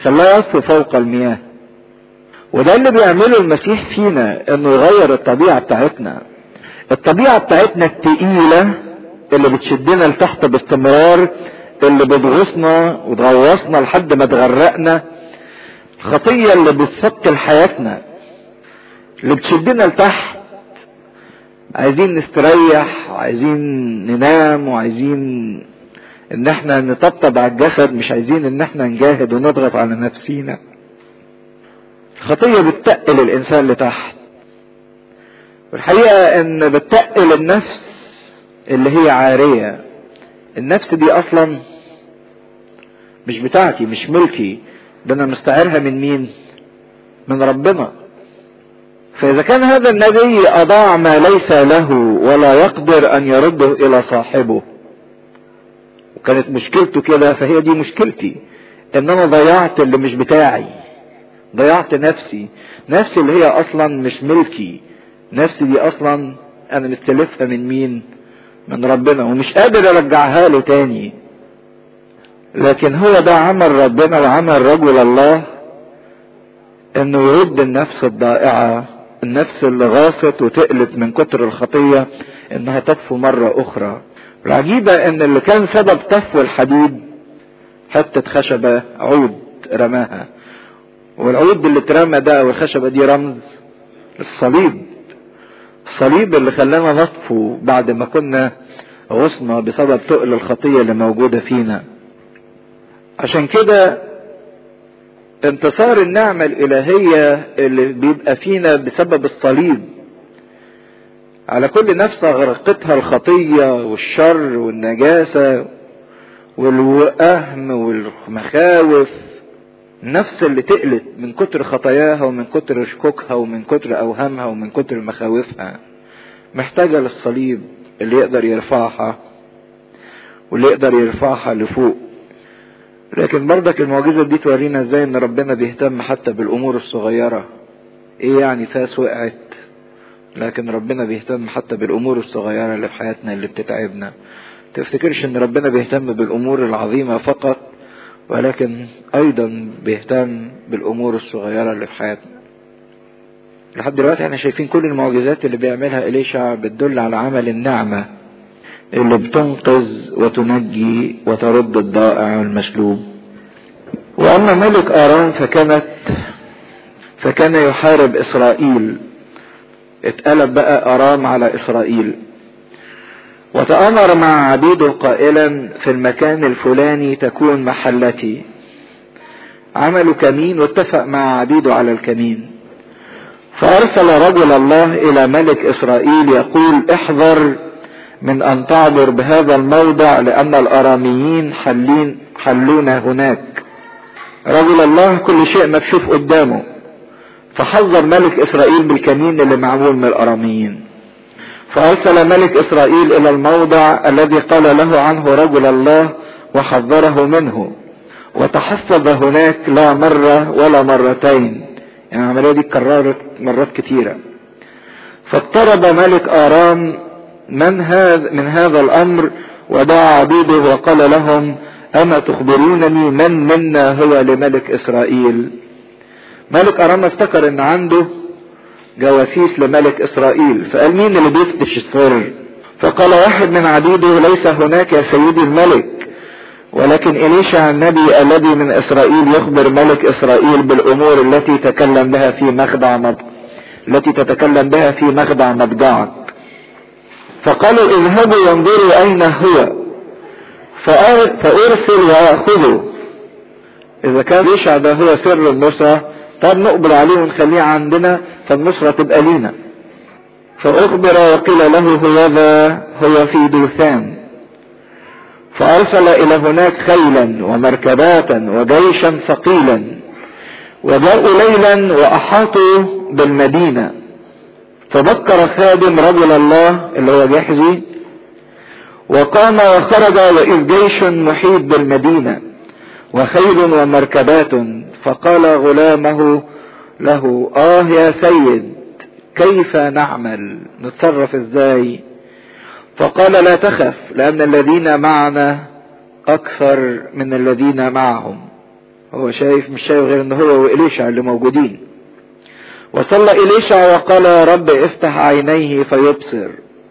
خلاه يطفو فوق المياه وده اللي بيعمله المسيح فينا انه يغير الطبيعة بتاعتنا الطبيعة بتاعتنا التقيلة اللي بتشدنا لتحت باستمرار اللي بتغوصنا وتغوصنا لحد ما تغرقنا الخطية اللي بتثقل حياتنا اللي بتشدنا لتحت عايزين نستريح وعايزين ننام وعايزين ان احنا نطبطب على الجسد مش عايزين ان احنا نجاهد ونضغط على نفسينا الخطية بتتقل الانسان لتحت والحقيقة ان بتتقل النفس اللي هي عارية النفس دي اصلا مش بتاعتي مش ملكي ده انا مستعيرها من مين من ربنا فاذا كان هذا النبي اضاع ما ليس له ولا يقدر ان يرده الى صاحبه وكانت مشكلته كده فهي دي مشكلتي ان انا ضيعت اللي مش بتاعي ضيعت نفسي نفسي اللي هي اصلا مش ملكي نفسي دي اصلا انا مستلفها من مين من ربنا ومش قادر ارجعها له تاني لكن هو ده عمل ربنا وعمل رجل الله انه يرد النفس الضائعة النفس اللي غاصت وتقلت من كتر الخطية انها تطفو مرة اخرى العجيبة ان اللي كان سبب طفو الحديد حتة خشبة عود رماها والعود اللي اترمى ده او الخشبة دي رمز الصليب الصليب اللي خلانا نطفو بعد ما كنا غصنا بسبب تقل الخطية اللي موجودة فينا عشان كده انتصار النعمة الإلهية اللي بيبقى فينا بسبب الصليب على كل نفس غرقتها الخطية والشر والنجاسة والوهم والمخاوف النفس اللي تقلت من كتر خطاياها ومن كتر شكوكها ومن كتر أوهامها ومن كتر مخاوفها محتاجة للصليب اللي يقدر يرفعها واللي يقدر يرفعها لفوق لكن برضك المعجزة دي تورينا ازاي ان ربنا بيهتم حتى بالامور الصغيرة ايه يعني فاس وقعت لكن ربنا بيهتم حتى بالامور الصغيرة اللي في حياتنا اللي بتتعبنا تفتكرش ان ربنا بيهتم بالامور العظيمة فقط ولكن ايضا بيهتم بالامور الصغيرة اللي في حياتنا لحد دلوقتي احنا شايفين كل المعجزات اللي بيعملها إليشع بتدل على عمل النعمة اللي بتنقذ وتنجي وترد الضائع والمسلوب واما ملك ارام فكانت فكان يحارب اسرائيل اتقلب بقى ارام على اسرائيل وتأمر مع عبيده قائلا في المكان الفلاني تكون محلتي عملوا كمين واتفق مع عبيده على الكمين فارسل رجل الله الى ملك اسرائيل يقول احذر من ان تعبر بهذا الموضع لان الاراميين حلين حلون هناك رجل الله كل شيء مكشوف قدامه فحذر ملك اسرائيل بالكمين اللي معمول من الاراميين فارسل ملك اسرائيل الى الموضع الذي قال له عنه رجل الله وحذره منه وتحفظ هناك لا مرة ولا مرتين يعني العملية دي اتكررت مرات كتيرة فاضطرب ملك ارام من هذا من هذا الامر ودعا عبيده وقال لهم اما تخبرونني من منا هو لملك اسرائيل ملك ارام افتكر ان عنده جواسيس لملك اسرائيل فقال مين اللي بيفتش السر فقال واحد من عبيده ليس هناك يا سيدي الملك ولكن إليشع النبي الذي من إسرائيل يخبر ملك إسرائيل بالأمور التي تكلم بها في مخدع مض... التي تتكلم بها في مخدع مضجعك فقالوا اذهبوا وانظروا أين هو فأرسل ويأخذه إذا كان إليشع ده هو سر النصرة طب نقبل عليه ونخليه عندنا فالنصرة تبقى لينا فأخبر وقيل له هذا هو في دوثان فأرسل إلى هناك خيلا ومركبات وجيشا ثقيلا وجاءوا ليلا وأحاطوا بالمدينة فبكر خادم رجل الله اللي هو جحزي وقام وخرج وإذ جيش محيط بالمدينة وخيل ومركبات فقال غلامه له آه يا سيد كيف نعمل نتصرف ازاي فقال لا تخف لأن الذين معنا أكثر من الذين معهم هو شايف مش شايف غير ان هو وإليشع اللي موجودين وصلى إليشع وقال يا رب افتح عينيه فيبصر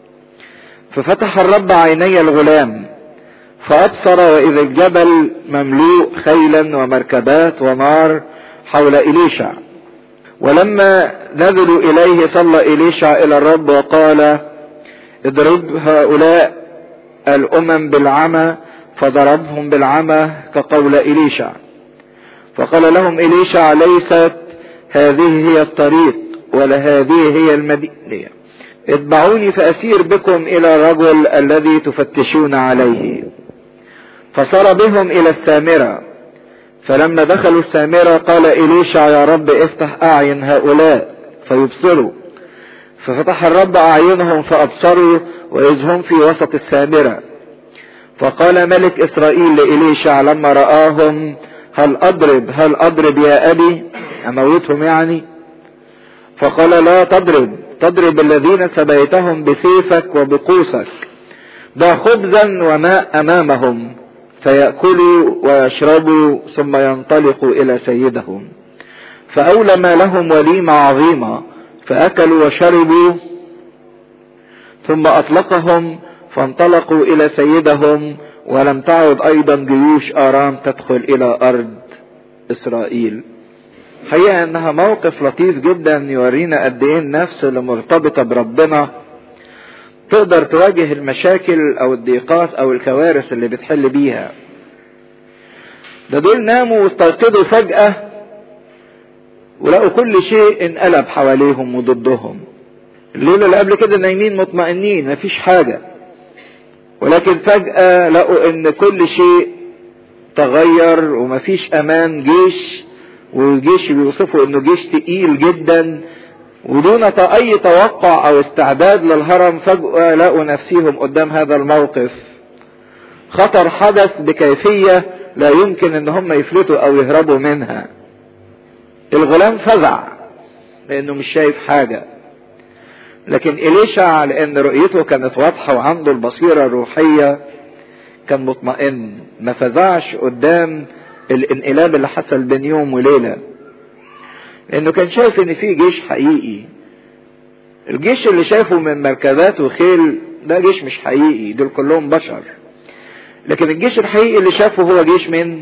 ففتح الرب عيني الغلام فأبصر وإذا الجبل مملوء خيلا ومركبات ونار حول إليشع ولما نزلوا إليه صلى إليشع إلى الرب وقال اضرب هؤلاء الأمم بالعمى فضربهم بالعمى كقول إليشع فقال لهم إليشع ليست هذه هي الطريق ولا هذه هي المدينة اتبعوني فأسير بكم إلى الرجل الذي تفتشون عليه فصار بهم إلى السامرة فلما دخلوا السامرة قال إليشع يا رب افتح أعين هؤلاء فيبصروا ففتح الرب أعينهم فأبصروا وإذ هم في وسط السامرة فقال ملك إسرائيل لإليشع لما رآهم هل أضرب هل أضرب يا أبي أموتهم يعني فقال لا تضرب تضرب الذين سبيتهم بسيفك وبقوسك ضع خبزا وماء أمامهم فيأكلوا ويشربوا ثم ينطلقوا إلى سيدهم فأولم لهم وليمة عظيمة فأكلوا وشربوا ثم أطلقهم فانطلقوا إلى سيدهم ولم تعد أيضا جيوش آرام تدخل إلى أرض إسرائيل حقيقة انها موقف لطيف جدا يورينا قد ايه النفس اللي مرتبطة بربنا تقدر تواجه المشاكل او الضيقات او الكوارث اللي بتحل بيها ده دول ناموا واستيقظوا فجأة ولقوا كل شيء انقلب حواليهم وضدهم الليلة اللي قبل كده نايمين مطمئنين مفيش حاجة ولكن فجأة لقوا ان كل شيء تغير ومفيش امان جيش والجيش بيوصفوا انه جيش تقيل جدا ودون اي توقع او استعداد للهرم فجأة لقوا نفسهم قدام هذا الموقف خطر حدث بكيفية لا يمكن ان هم يفلتوا او يهربوا منها الغلام فزع لانه مش شايف حاجة لكن إليشع لأن رؤيته كانت واضحة وعنده البصيرة الروحية كان مطمئن ما فزعش قدام الانقلاب اللي حصل بين يوم وليلة لأنه كان شايف إن في جيش حقيقي الجيش اللي شافه من مركبات وخيل ده جيش مش حقيقي دول كلهم بشر لكن الجيش الحقيقي اللي شافه هو جيش من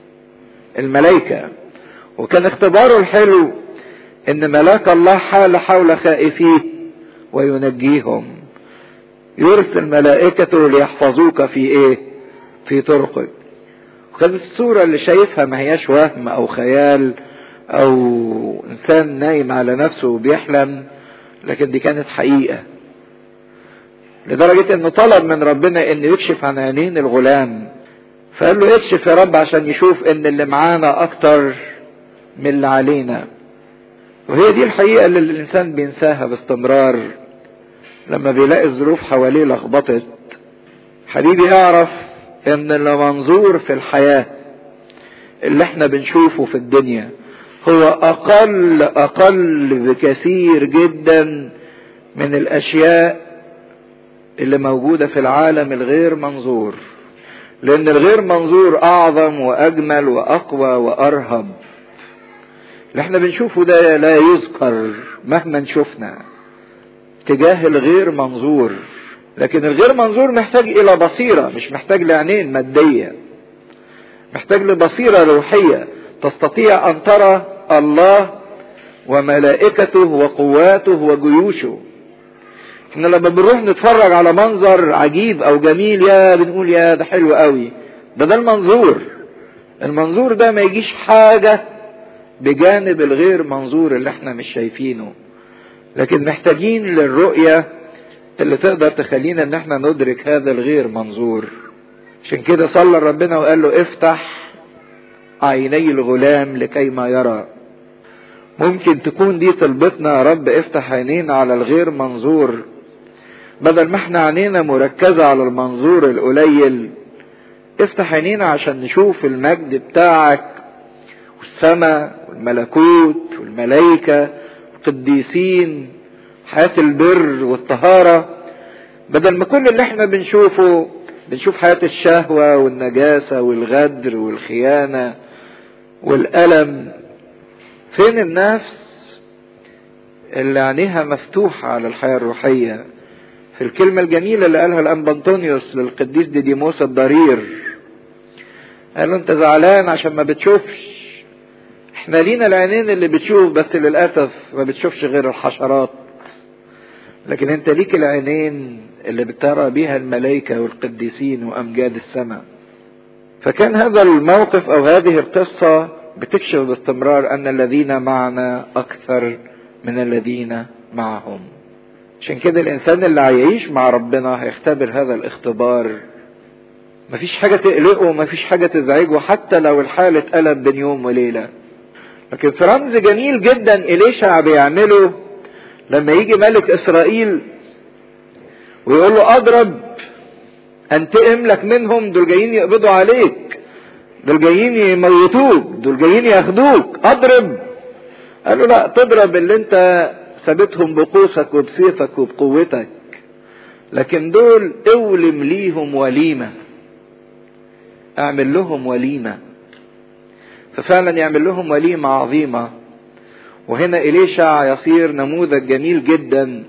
الملائكة وكان اختباره الحلو ان ملاك الله حال حول خائفيه وينجيهم يرسل ملائكته ليحفظوك في ايه في طرقك وكانت الصورة اللي شايفها ما هياش وهم او خيال او انسان نايم على نفسه وبيحلم لكن دي كانت حقيقة لدرجة انه طلب من ربنا انه يكشف عن عينين الغلام فقال له اكشف يا رب عشان يشوف ان اللي معانا اكتر من اللي علينا وهي دي الحقيقة اللي الانسان بينساها باستمرار لما بيلاقي الظروف حواليه لخبطت حبيبي اعرف ان المنظور في الحياة اللي احنا بنشوفه في الدنيا هو اقل اقل بكثير جدا من الاشياء اللي موجودة في العالم الغير منظور لان الغير منظور اعظم واجمل واقوى وارهب اللي احنا بنشوفه ده لا يذكر مهما شفنا تجاه الغير منظور لكن الغير منظور محتاج الى بصيرة مش محتاج لعينين مادية محتاج لبصيرة روحية تستطيع ان ترى الله وملائكته وقواته وجيوشه احنا لما بنروح نتفرج على منظر عجيب او جميل يا بنقول يا ده حلو قوي ده ده المنظور المنظور ده ما يجيش حاجة بجانب الغير منظور اللي احنا مش شايفينه لكن محتاجين للرؤية اللي تقدر تخلينا ان احنا ندرك هذا الغير منظور عشان كده صلى ربنا وقال له افتح عيني الغلام لكي ما يرى ممكن تكون دي طلبتنا يا رب افتح عينينا على الغير منظور بدل ما احنا عينينا مركزة على المنظور القليل افتح عينينا عشان نشوف المجد بتاعك والسماء والملكوت والملائكة القديسين حياة البر والطهارة بدل ما كل اللي احنا بنشوفه بنشوف حياة الشهوة والنجاسة والغدر والخيانة والألم فين النفس اللي عينيها مفتوحة على الحياة الروحية في الكلمة الجميلة اللي قالها الأنبا أنطونيوس للقديس ديديموس الضرير قال له أنت زعلان عشان ما بتشوفش احنا لينا العينين اللي بتشوف بس للأسف ما بتشوفش غير الحشرات لكن انت ليك العينين اللي بترى بيها الملائكة والقديسين وأمجاد السماء فكان هذا الموقف أو هذه القصة بتكشف باستمرار أن الذين معنا أكثر من الذين معهم عشان كده الإنسان اللي هيعيش مع ربنا هيختبر هذا الاختبار مفيش حاجة تقلقه مفيش حاجة تزعجه حتى لو الحال اتقلب بين يوم وليلة لكن في رمز جميل جدا إليشع بيعمله لما يجي ملك إسرائيل ويقول له أضرب أنتقم لك منهم دول جايين يقبضوا عليك دول جايين يموتوك دول جايين ياخدوك أضرب قال له لا تضرب اللي انت ثابتهم بقوسك وبسيفك وبقوتك لكن دول اولم ليهم وليمة اعمل لهم وليمة ففعلا يعمل لهم وليمة عظيمة وهنا إليشع يصير نموذج جميل جدا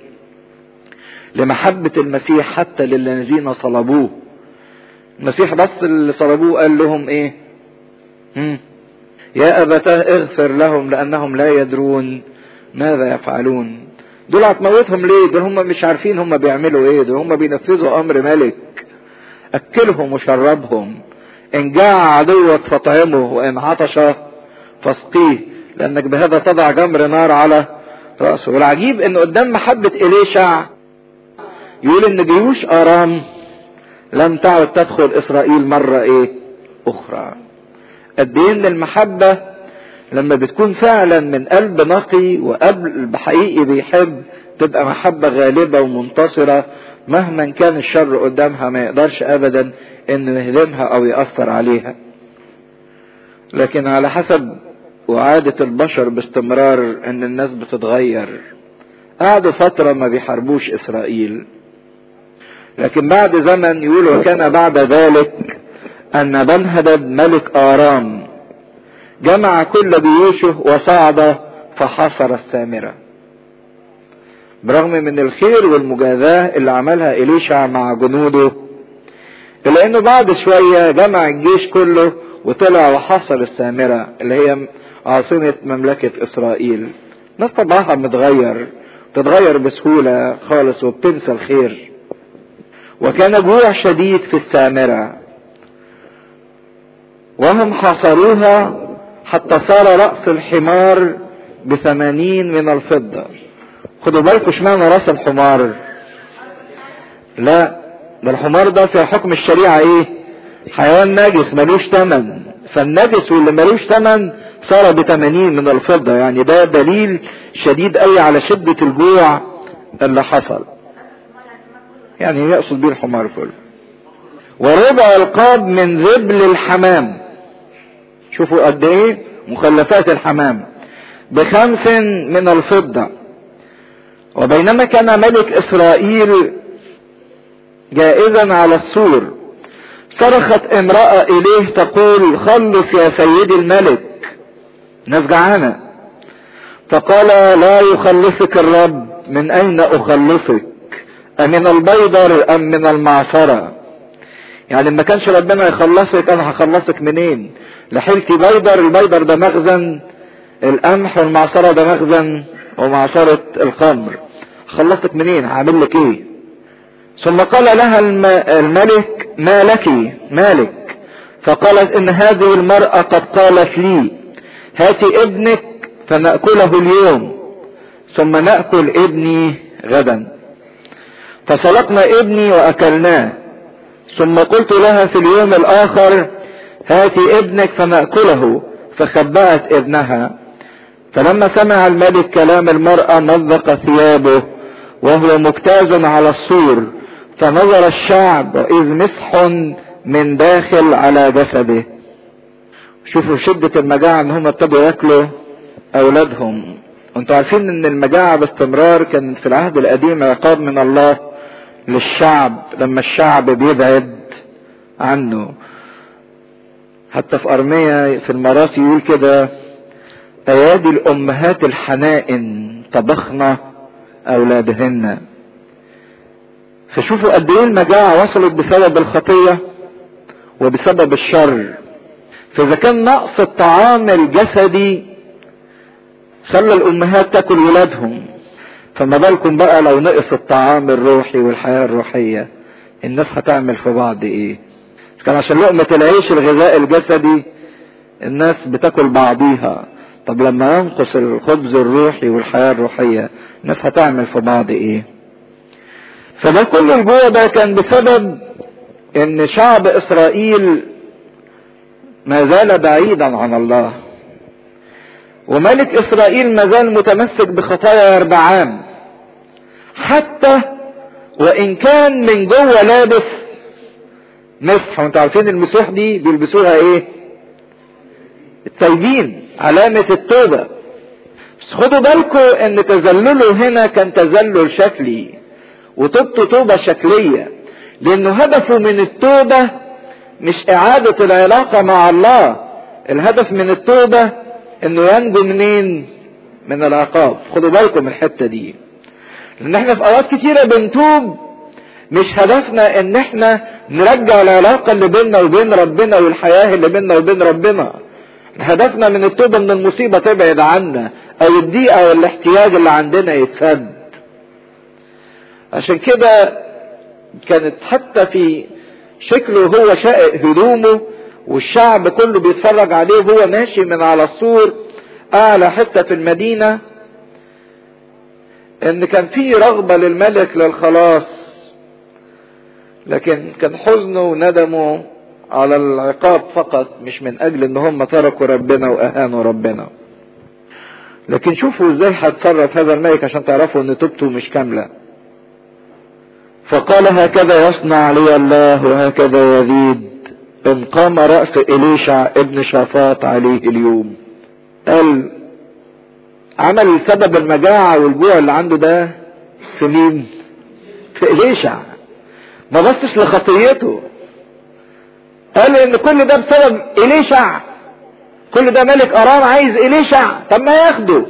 لمحبة المسيح حتى للذين صلبوه المسيح بس اللي صلبوه قال لهم ايه مم. يا أبتاه اغفر لهم لأنهم لا يدرون ماذا يفعلون دول هتموتهم ليه دول هم مش عارفين هم بيعملوا ايه دول هم بينفذوا امر ملك اكلهم وشربهم ان جاع عدوك فطعمه وان عطش فاسقيه لانك بهذا تضع جمر نار على رأسه والعجيب ان قدام محبة اليشع يقول ان جيوش ارام لم تعد تدخل اسرائيل مرة ايه اخرى قد ايه ان المحبة لما بتكون فعلا من قلب نقي وقلب حقيقي بيحب تبقى محبة غالبة ومنتصرة مهما كان الشر قدامها ما يقدرش ابدا انه يهدمها او يأثر عليها لكن على حسب وعادة البشر باستمرار ان الناس بتتغير قعدوا فترة ما بيحاربوش اسرائيل لكن بعد زمن يقول وكان بعد ذلك ان بنهدد ملك ارام جمع كل جيوشه وصعد فحاصر السامرة برغم من الخير والمجازاة اللي عملها إليشع مع جنوده إلا إنه بعد شوية جمع الجيش كله وطلع وحاصر السامرة اللي هي عاصمة مملكة إسرائيل ناس طبعها متغير تتغير بسهولة خالص وبتنسى الخير وكان جوع شديد في السامرة وهم حاصروها حتى صار رأس الحمار بثمانين من الفضة خدوا بالكم اشمعنى راس الحمار لا ده الحمار ده في حكم الشريعة ايه حيوان نجس ملوش تمن فالنجس واللي ملوش تمن صار بثمانين من الفضة يعني ده دليل شديد قوي على شدة الجوع اللي حصل يعني يقصد بيه الحمار كله وربع القاب من ذبل الحمام شوفوا قد ايه مخلفات الحمام بخمس من الفضة وبينما كان ملك اسرائيل جائزا على السور صرخت امرأة اليه تقول خلص يا سيدي الملك ناس جعانة فقال لا يخلصك الرب من اين اخلصك امن البيضر ام من المعصرة يعني ما كانش ربنا يخلصك انا هخلصك منين لحلتي بيضر البيضر ده مخزن القمح والمعصرة ده مخزن ومعصرة الخمر خلصتك منين هعمل لك ايه ثم قال لها الملك ما لك مالك فقالت ان هذه المرأة قد قالت لي هاتي ابنك فنأكله اليوم ثم نأكل ابني غدا فسلقنا ابني واكلناه ثم قلت لها في اليوم الاخر هاتي ابنك فنأكله فخبأت ابنها فلما سمع الملك كلام المرأة مزق ثيابه وهو مجتاز على السور فنظر الشعب إذ مسح من داخل على جسده شوفوا شدة المجاعة ان هم ابتدوا ياكلوا اولادهم انتوا عارفين ان المجاعة باستمرار كان في العهد القديم عقاب من الله للشعب لما الشعب بيبعد عنه حتى في ارميا في المراسي يقول كده ايادي الامهات الحنائن طبخنا اولادهن فشوفوا قد ايه المجاعة وصلت بسبب الخطية وبسبب الشر فاذا كان نقص الطعام الجسدي خلى الامهات تاكل ولادهم فما بالكم بقى لو نقص الطعام الروحي والحياة الروحية الناس هتعمل في بعض ايه كان عشان لقمة العيش الغذاء الجسدي الناس بتاكل بعضيها طب لما ينقص الخبز الروحي والحياة الروحية الناس هتعمل في بعض ايه فده كل الجوع ده كان بسبب ان شعب اسرائيل ما زال بعيدا عن الله وملك اسرائيل ما زال متمسك بخطايا يربعام حتى وان كان من جوه لابس مسح وانتوا عارفين المسوح دي بيلبسوها ايه التايبين علامة التوبة بس خدوا بالكم ان تذلله هنا كان تذلل شكلي وتوبته توبة شكلية لانه هدفه من التوبة مش اعادة العلاقة مع الله الهدف من التوبة انه ينجو منين من العقاب خدوا بالكم من الحتة دي لان احنا في اوقات كتيرة بنتوب مش هدفنا ان احنا نرجع العلاقة اللي بيننا وبين ربنا والحياة اللي بيننا وبين ربنا هدفنا من التوبة ان المصيبة تبعد عنا او الضيقة او الاحتياج اللي عندنا يتسد عشان كده كانت حتى في شكله هو شائق هدومه والشعب كله بيتفرج عليه وهو ماشي من على السور اعلى حتة في المدينة ان كان في رغبة للملك للخلاص لكن كان حزنه وندمه على العقاب فقط مش من اجل ان هم تركوا ربنا واهانوا ربنا لكن شوفوا ازاي هتصرف هذا الملك عشان تعرفوا ان توبته مش كامله فقال هكذا يصنع لي الله وهكذا يزيد ان قام رأس إليشع ابن شافاط عليه اليوم قال عمل سبب المجاعة والجوع اللي عنده ده في مين في إليشع ما بصش لخطيته قال ان كل ده بسبب إليشع كل ده ملك أرام عايز إليشع طب ما ياخده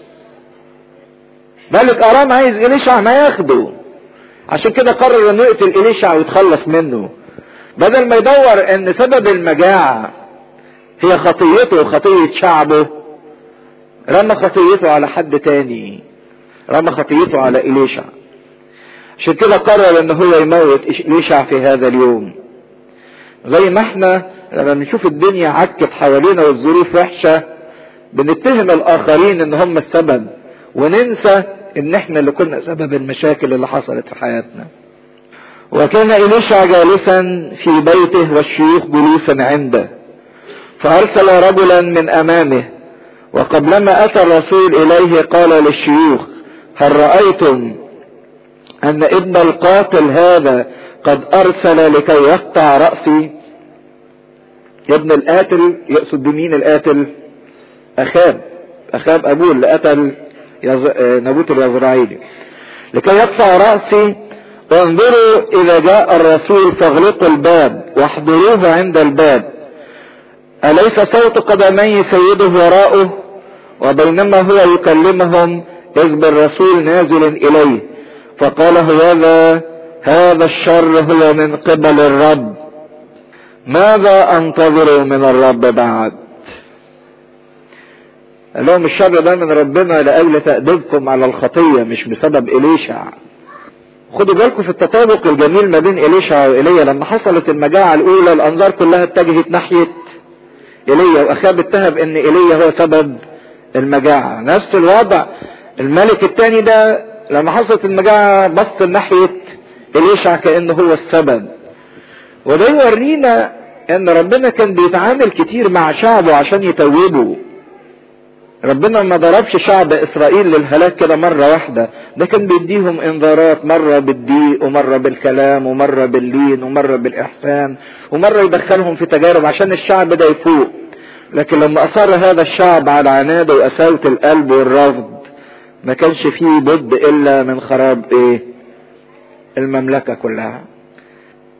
ملك أرام عايز إليشع ما ياخده عشان كده قرر انه يقتل إليشع ويتخلص منه بدل ما يدور ان سبب المجاعة هي خطيته وخطية شعبه رمى خطيته على حد تاني رمى خطيته على إليشع عشان كده قرر ان هو يموت إليشع في هذا اليوم زي ما احنا لما بنشوف الدنيا عكت حوالينا والظروف وحشة بنتهم الاخرين ان هم السبب وننسى ان احنا اللي كنا سبب المشاكل اللي حصلت في حياتنا وكان إليشع جالسا في بيته والشيوخ جلوسا عنده فأرسل رجلا من أمامه وقبلما أتى الرسول إليه قال للشيوخ هل رأيتم أن ابن القاتل هذا قد أرسل لكي يقطع رأسي ابن القاتل يقصد بمين القاتل أخاب أخاب أبوه اللي قتل نبوت اليزرعيلي لكي يقطع رأسي وانظروا اذا جاء الرسول فاغلقوا الباب واحضروه عند الباب اليس صوت قدمي سيده وراءه وبينما هو يكلمهم اذ بالرسول نازل اليه فقال هذا هذا الشر هو من قبل الرب ماذا انتظر من الرب بعد قال لهم الشر ده من ربنا لاجل تأديبكم على الخطية مش بسبب إليشع خدوا بالكم في التطابق الجميل ما بين إليشع وإيليا لما حصلت المجاعة الأولى الأنظار كلها اتجهت ناحية إيليا وأخاب اتهم إن إيليا هو سبب المجاعة نفس الوضع الملك الثاني ده لما حصلت المجاعة بص ناحية إليشع كأنه هو السبب وده يورينا إن ربنا كان بيتعامل كتير مع شعبه عشان يتوبه ربنا ما ضربش شعب اسرائيل للهلاك كده مرة واحدة ده كان بيديهم انذارات مرة بالضيق ومرة بالكلام ومرة باللين ومرة بالاحسان ومرة يدخلهم في تجارب عشان الشعب ده يفوق لكن لما اصر هذا الشعب على عناده وقساوة القلب والرفض ما كانش فيه بد الا من خراب ايه المملكة كلها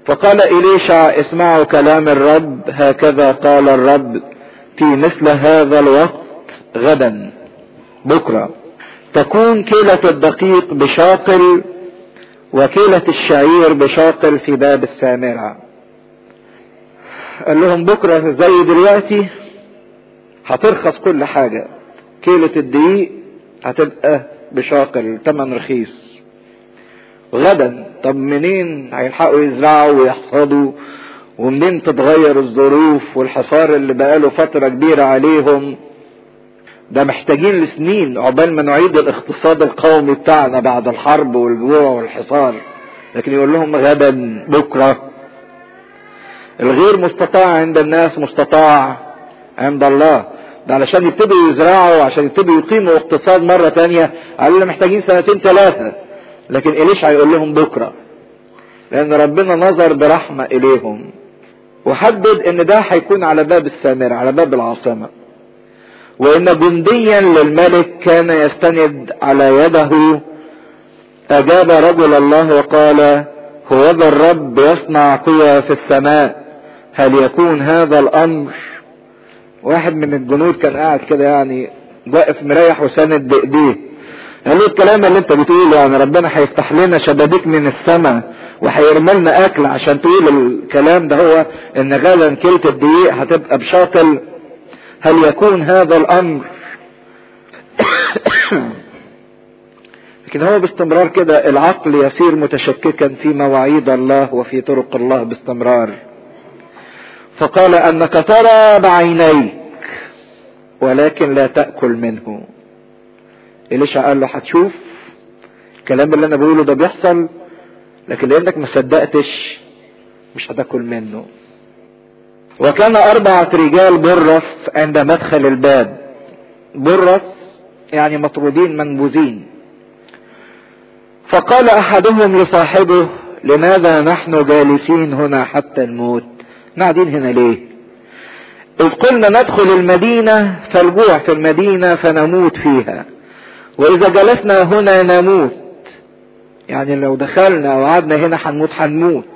فقال إليشع اسمعوا كلام الرب هكذا قال الرب في مثل هذا الوقت غدا بكرة تكون كيلة الدقيق بشاقل وكيلة الشعير بشاقل في باب السامرة قال لهم بكرة زي دلوقتي هترخص كل حاجة كيلة الدقيق هتبقى بشاقل تمن رخيص غدا طب منين هيلحقوا يزرعوا ويحصدوا ومنين تتغير الظروف والحصار اللي بقاله فترة كبيرة عليهم ده محتاجين لسنين عقبال ما نعيد الاقتصاد القومي بتاعنا بعد الحرب والجوع والحصار لكن يقول لهم غدا بكرة الغير مستطاع عند الناس مستطاع عند الله ده علشان يبتدوا يزرعوا عشان يبتدوا يقيموا اقتصاد مرة تانية على محتاجين سنتين ثلاثة لكن إليش هيقول لهم بكرة لأن ربنا نظر برحمة إليهم وحدد إن ده هيكون على باب السامرة على باب العاصمة وإن جنديا للملك كان يستند على يده أجاب رجل الله وقال هو ذا الرب يصنع قوى في السماء هل يكون هذا الأمر واحد من الجنود كان قاعد كده يعني واقف مريح وساند بايديه قال له الكلام اللي انت بتقوله يعني ربنا هيفتح لنا شبابيك من السماء وهيرمي لنا اكل عشان تقول الكلام ده هو ان غدا كيلة الدقيق هتبقى بشاطل هل يكون هذا الامر لكن هو باستمرار كده العقل يصير متشككا في مواعيد الله وفي طرق الله باستمرار فقال انك ترى بعينيك ولكن لا تأكل منه إليشع قال له هتشوف الكلام اللي انا بقوله ده بيحصل لكن لانك ما صدقتش مش هتاكل منه وكان أربعة رجال برص عند مدخل الباب برص يعني مطرودين منبوذين فقال أحدهم لصاحبه لماذا نحن جالسين هنا حتى الموت قاعدين هنا ليه إذ قلنا ندخل المدينة فالجوع في المدينة فنموت فيها وإذا جلسنا هنا نموت يعني لو دخلنا وقعدنا هنا هنموت هنموت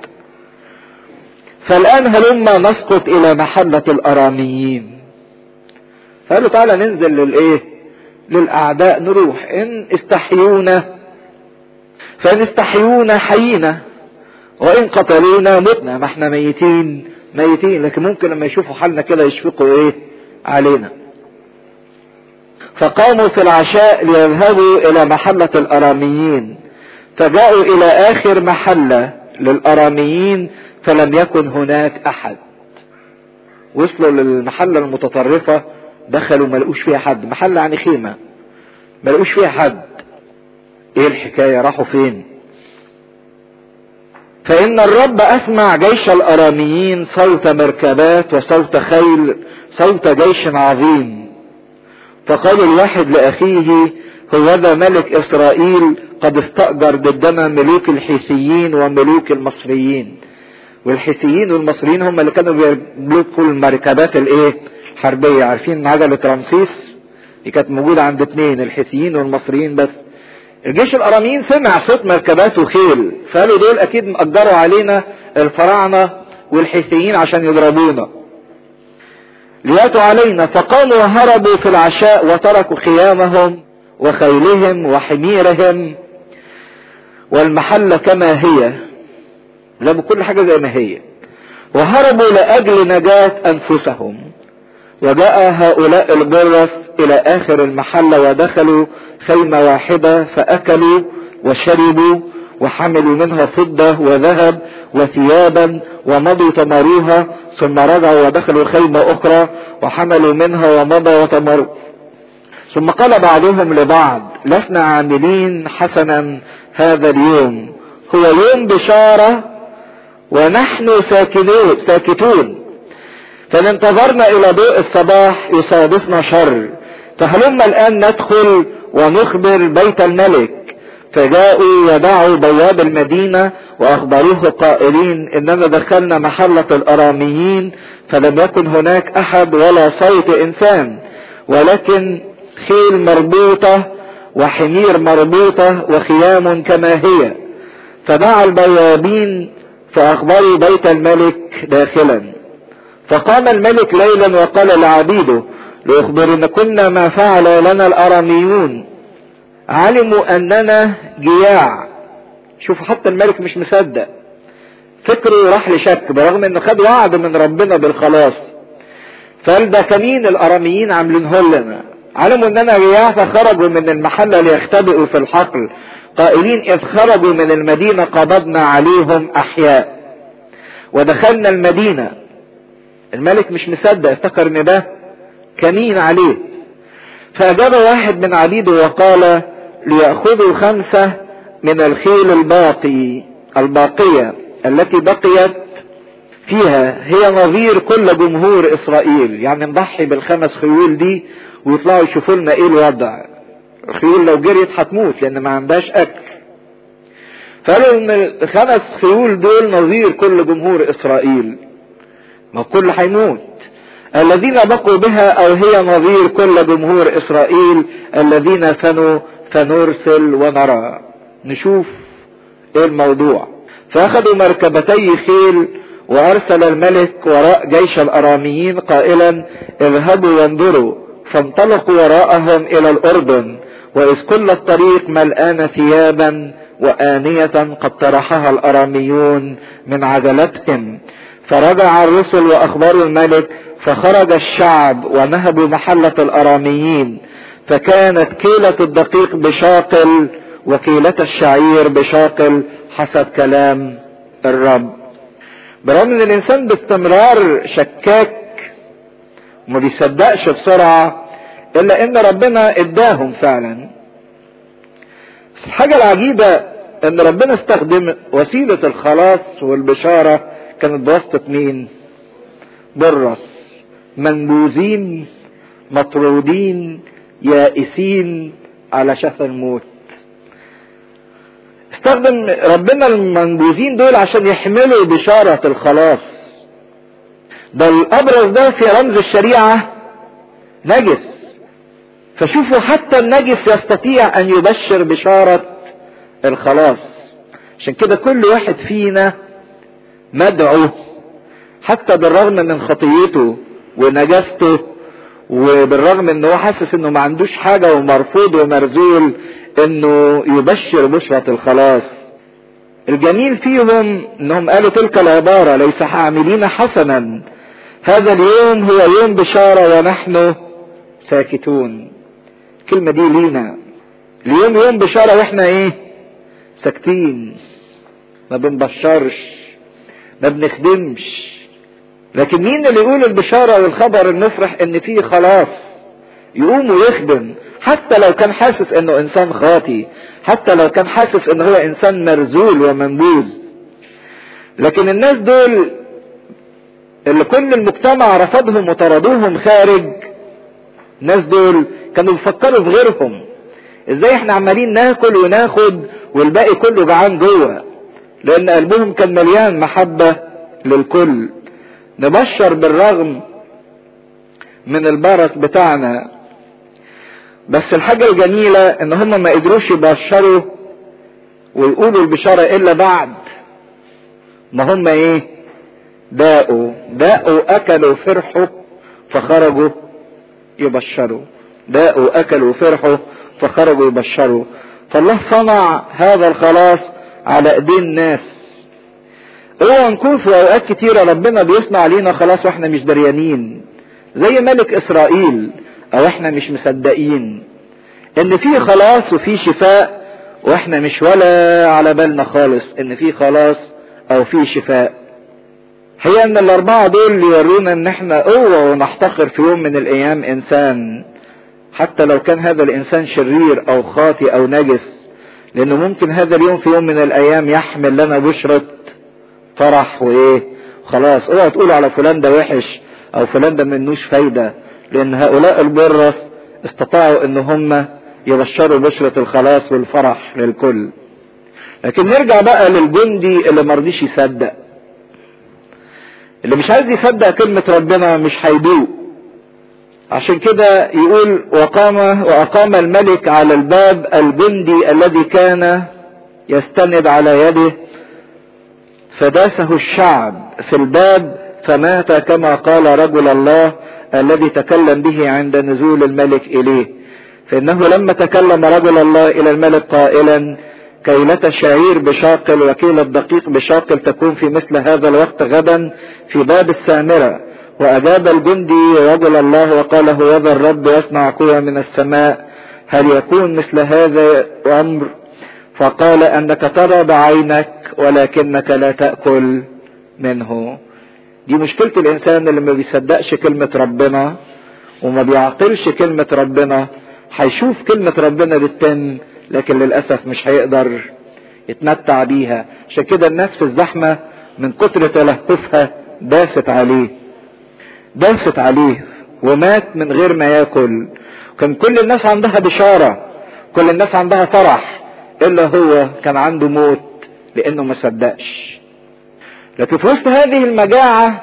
فالآن هلما نسقط إلى محلة الأراميين فقالوا تعالى ننزل للإيه للأعداء نروح إن استحيونا فإن استحيونا حيينا وإن قتلونا متنا ما احنا ميتين ميتين لكن ممكن لما يشوفوا حالنا كده يشفقوا ايه علينا فقاموا في العشاء ليذهبوا الى محلة الاراميين فجاءوا الى اخر محلة للاراميين فلم يكن هناك احد وصلوا للمحلة المتطرفة دخلوا ما لقوش فيها حد محلة يعني خيمة ما لقوش فيها حد ايه الحكاية راحوا فين فإن الرب أسمع جيش الأراميين صوت مركبات وصوت خيل صوت جيش عظيم فقال الواحد لأخيه هو ذا ملك إسرائيل قد استأجر ضدنا ملوك الحيثيين وملوك المصريين والحيثيين والمصريين هم اللي كانوا بيملكوا المركبات الايه حربية عارفين عجلة رمسيس دي كانت موجودة عند اتنين الحيثيين والمصريين بس الجيش الاراميين سمع صوت مركبات وخيل فقالوا دول اكيد مأجروا علينا الفراعنة والحيثيين عشان يضربونا لياتوا علينا فقاموا وهربوا في العشاء وتركوا خيامهم وخيلهم وحميرهم والمحلة كما هي لما كل حاجة زي ما هي وهربوا لأجل نجاة أنفسهم وجاء هؤلاء البرص إلى آخر المحلة ودخلوا خيمة واحدة فأكلوا وشربوا وحملوا منها فضة وذهب وثيابا ومضوا تمروها ثم رجعوا ودخلوا خيمة أخرى وحملوا منها ومضوا وتمروا ثم قال بعضهم لبعض لسنا عاملين حسنا هذا اليوم هو يوم بشارة ونحن ساكنون ساكتون فإن انتظرنا إلى ضوء الصباح يصادفنا شر فهلما الآن ندخل ونخبر بيت الملك فجاءوا ودعوا بواب المدينة واخبروه قائلين اننا دخلنا محلة الاراميين فلم يكن هناك احد ولا صوت انسان ولكن خيل مربوطة وحمير مربوطة وخيام كما هي فدعا البوابين فاخبروا بيت الملك داخلا فقام الملك ليلا وقال لعبيده ليخبرنكن ما فعل لنا الاراميون علموا اننا جياع شوف حتى الملك مش مصدق فكره راح لشك برغم انه خد وعد من ربنا بالخلاص فقال ده كمين الاراميين عاملينه لنا علموا اننا جياع فخرجوا من المحله ليختبئوا في الحقل قائلين اذ خرجوا من المدينه قبضنا عليهم احياء ودخلنا المدينه الملك مش مصدق افتكر ان ده كمين عليه فاجاب واحد من عبيده وقال ليأخذوا خمسة من الخيل الباقي الباقية التي بقيت فيها هي نظير كل جمهور اسرائيل يعني نضحي بالخمس خيول دي ويطلعوا يشوفوا لنا ايه الوضع الخيول لو جريت هتموت لان ما عندهاش اكل فقالوا ان الخمس خيول دول نظير كل جمهور اسرائيل ما كل هيموت الذين بقوا بها او هي نظير كل جمهور اسرائيل الذين فنوا فنرسل ونرى نشوف ايه الموضوع فاخذوا مركبتي خيل وارسل الملك وراء جيش الاراميين قائلا اذهبوا وانظروا فانطلقوا وراءهم الى الاردن واذ كل الطريق ملآن ثيابا وآنية قد طرحها الاراميون من عجلتهم فرجع الرسل واخبروا الملك فخرج الشعب ونهبوا محلة الاراميين فكانت كيلة الدقيق بشاقل وكيلة الشعير بشاقل حسب كلام الرب برغم ان الانسان باستمرار شكاك وما بيصدقش بسرعة الا ان ربنا اداهم فعلا الحاجة العجيبة ان ربنا استخدم وسيلة الخلاص والبشارة كانت بواسطة مين برص منبوذين مطرودين يائسين على شفا الموت استخدم ربنا المنبوذين دول عشان يحملوا بشارة الخلاص ده الابرز ده في رمز الشريعة نجس فشوفوا حتى النجس يستطيع ان يبشر بشارة الخلاص عشان كده كل واحد فينا مدعو حتى بالرغم من خطيته ونجاسته وبالرغم ان هو حاسس انه ما عندوش حاجة ومرفوض ومرزول انه يبشر بشرة الخلاص الجميل فيهم انهم قالوا تلك العبارة ليس عاملين حسنا هذا اليوم هو يوم بشارة ونحن ساكتون الكلمة دي لينا اليوم يوم بشارة واحنا ايه ساكتين ما بنبشرش ما بنخدمش لكن مين اللي يقول البشارة والخبر المفرح ان فيه خلاص يقوم ويخدم حتى لو كان حاسس انه انسان خاطي حتى لو كان حاسس ان هو انسان مرزول ومنبوذ لكن الناس دول اللي كل المجتمع رفضهم وطردوهم خارج الناس دول كانوا بيفكروا في غيرهم ازاي احنا عمالين ناكل وناخد والباقي كله جعان جوه لان قلبهم كان مليان محبة للكل نبشر بالرغم من البرص بتاعنا بس الحاجة الجميلة ان هم ما قدروش يبشروا ويقولوا البشارة الا بعد ما هم ايه داقوا داقوا اكلوا فرحوا فخرجوا يبشروا داقوا اكلوا فرحوا فخرجوا يبشروا فالله صنع هذا الخلاص على ايدين الناس اوعى نكون في اوقات كتيرة ربنا بيصنع علينا خلاص واحنا مش دريانين زي ملك اسرائيل او احنا مش مصدقين ان في خلاص وفي شفاء واحنا مش ولا على بالنا خالص ان في خلاص او في شفاء هي ان الاربعة دول يورونا ان احنا قوة ونحتقر في يوم من الايام انسان حتى لو كان هذا الانسان شرير او خاطي او نجس لانه ممكن هذا اليوم في يوم من الايام يحمل لنا بشرة فرح وايه خلاص اوعى تقول على فلان ده وحش او فلان ده منوش فايدة لان هؤلاء البرص استطاعوا ان هم يبشروا بشرة الخلاص والفرح للكل لكن نرجع بقى للجندي اللي مرضيش يصدق اللي مش عايز يصدق كلمة ربنا مش هيدوق عشان كده يقول وقام وأقام الملك على الباب الجندي الذي كان يستند على يده فداسه الشعب في الباب فمات كما قال رجل الله الذي تكلم به عند نزول الملك اليه فانه لما تكلم رجل الله الى الملك قائلا كيلة شعير بشاقل وكيلة دقيق بشاقل تكون في مثل هذا الوقت غدا في باب السامرة وأجاب الجندي رجل الله وقال هو ذا الرب يصنع قوة من السماء هل يكون مثل هذا أمر فقال أنك ترى بعينك ولكنك لا تأكل منه دي مشكلة الإنسان اللي ما بيصدقش كلمة ربنا وما بيعقلش كلمة ربنا هيشوف كلمة ربنا بتتم لكن للأسف مش هيقدر يتمتع بيها عشان كده الناس في الزحمة من كتر تلهفها داست عليه داست عليه ومات من غير ما ياكل كان كل الناس عندها بشارة كل الناس عندها فرح الا هو كان عنده موت لانه ما صدقش لكن في وسط هذه المجاعة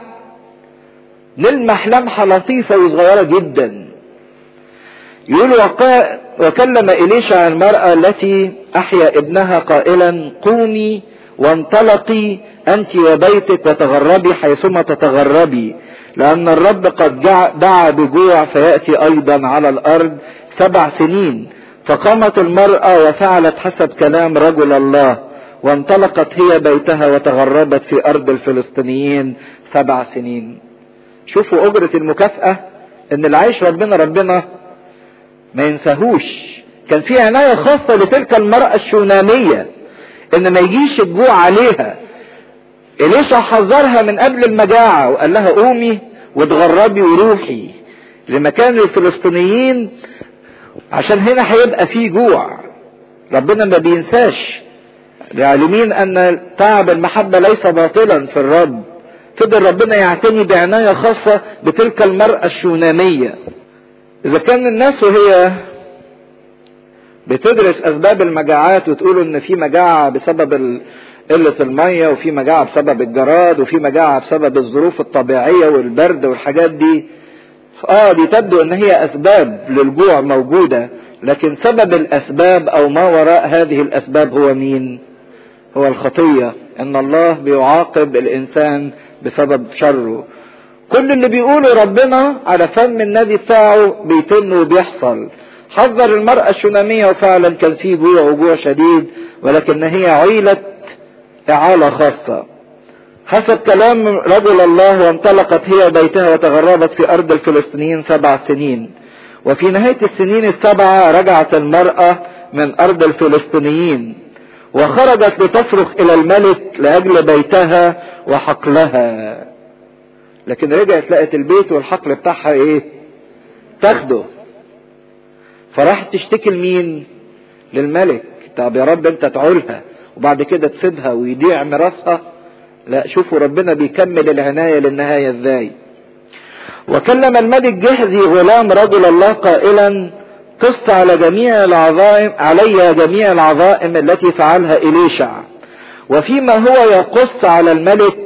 نلمح لمحة لطيفة وصغيرة جدا يقول وقا وكلم إليشع المرأة التي أحيا ابنها قائلا قومي وانطلقي أنت وبيتك وتغربي حيثما تتغربي لأن الرب قد دعا بجوع فيأتي أيضا على الأرض سبع سنين فقامت المرأة وفعلت حسب كلام رجل الله وانطلقت هي بيتها وتغربت في أرض الفلسطينيين سبع سنين شوفوا أجرة المكافأة إن اللي عايش ربنا ربنا ما ينساهوش كان في عناية خاصة لتلك المرأة الشونامية ان ما يجيش الجوع عليها إليشا حذرها من قبل المجاعة وقال لها قومي وتغربي وروحي لمكان الفلسطينيين عشان هنا هيبقى في جوع ربنا ما بينساش العالمين ان تعب المحبة ليس باطلا في الرب فضل ربنا يعتني بعناية خاصة بتلك المرأة الشونامية اذا كان الناس وهي بتدرس اسباب المجاعات وتقول ان في مجاعة بسبب قلة المية وفي مجاعة بسبب الجراد وفي مجاعة بسبب الظروف الطبيعية والبرد والحاجات دي اه دي تبدو ان هي اسباب للجوع موجودة لكن سبب الاسباب او ما وراء هذه الاسباب هو مين هو الخطية ان الله بيعاقب الانسان بسبب شره كل اللي بيقوله ربنا على فم النبي بتاعه بيتم وبيحصل حذر المرأة الشونامية وفعلا كان في جوع وجوع شديد ولكن هي عيلة إعالة خاصة حسب كلام رجل الله وانطلقت هي بيتها وتغربت في أرض الفلسطينيين سبع سنين وفي نهاية السنين السبعة رجعت المرأة من أرض الفلسطينيين وخرجت لتصرخ إلى الملك لأجل بيتها وحقلها لكن رجعت لقت البيت والحقل بتاعها ايه تاخده فراحت تشتكي لمين للملك طب يا رب انت تعولها وبعد كده تسيبها ويضيع ميراثها لا شوفوا ربنا بيكمل العناية للنهاية ازاي وكلم الملك جهزي غلام رجل الله قائلا قص على جميع العظائم علي جميع العظائم التي فعلها إليشع وفيما هو يقص على الملك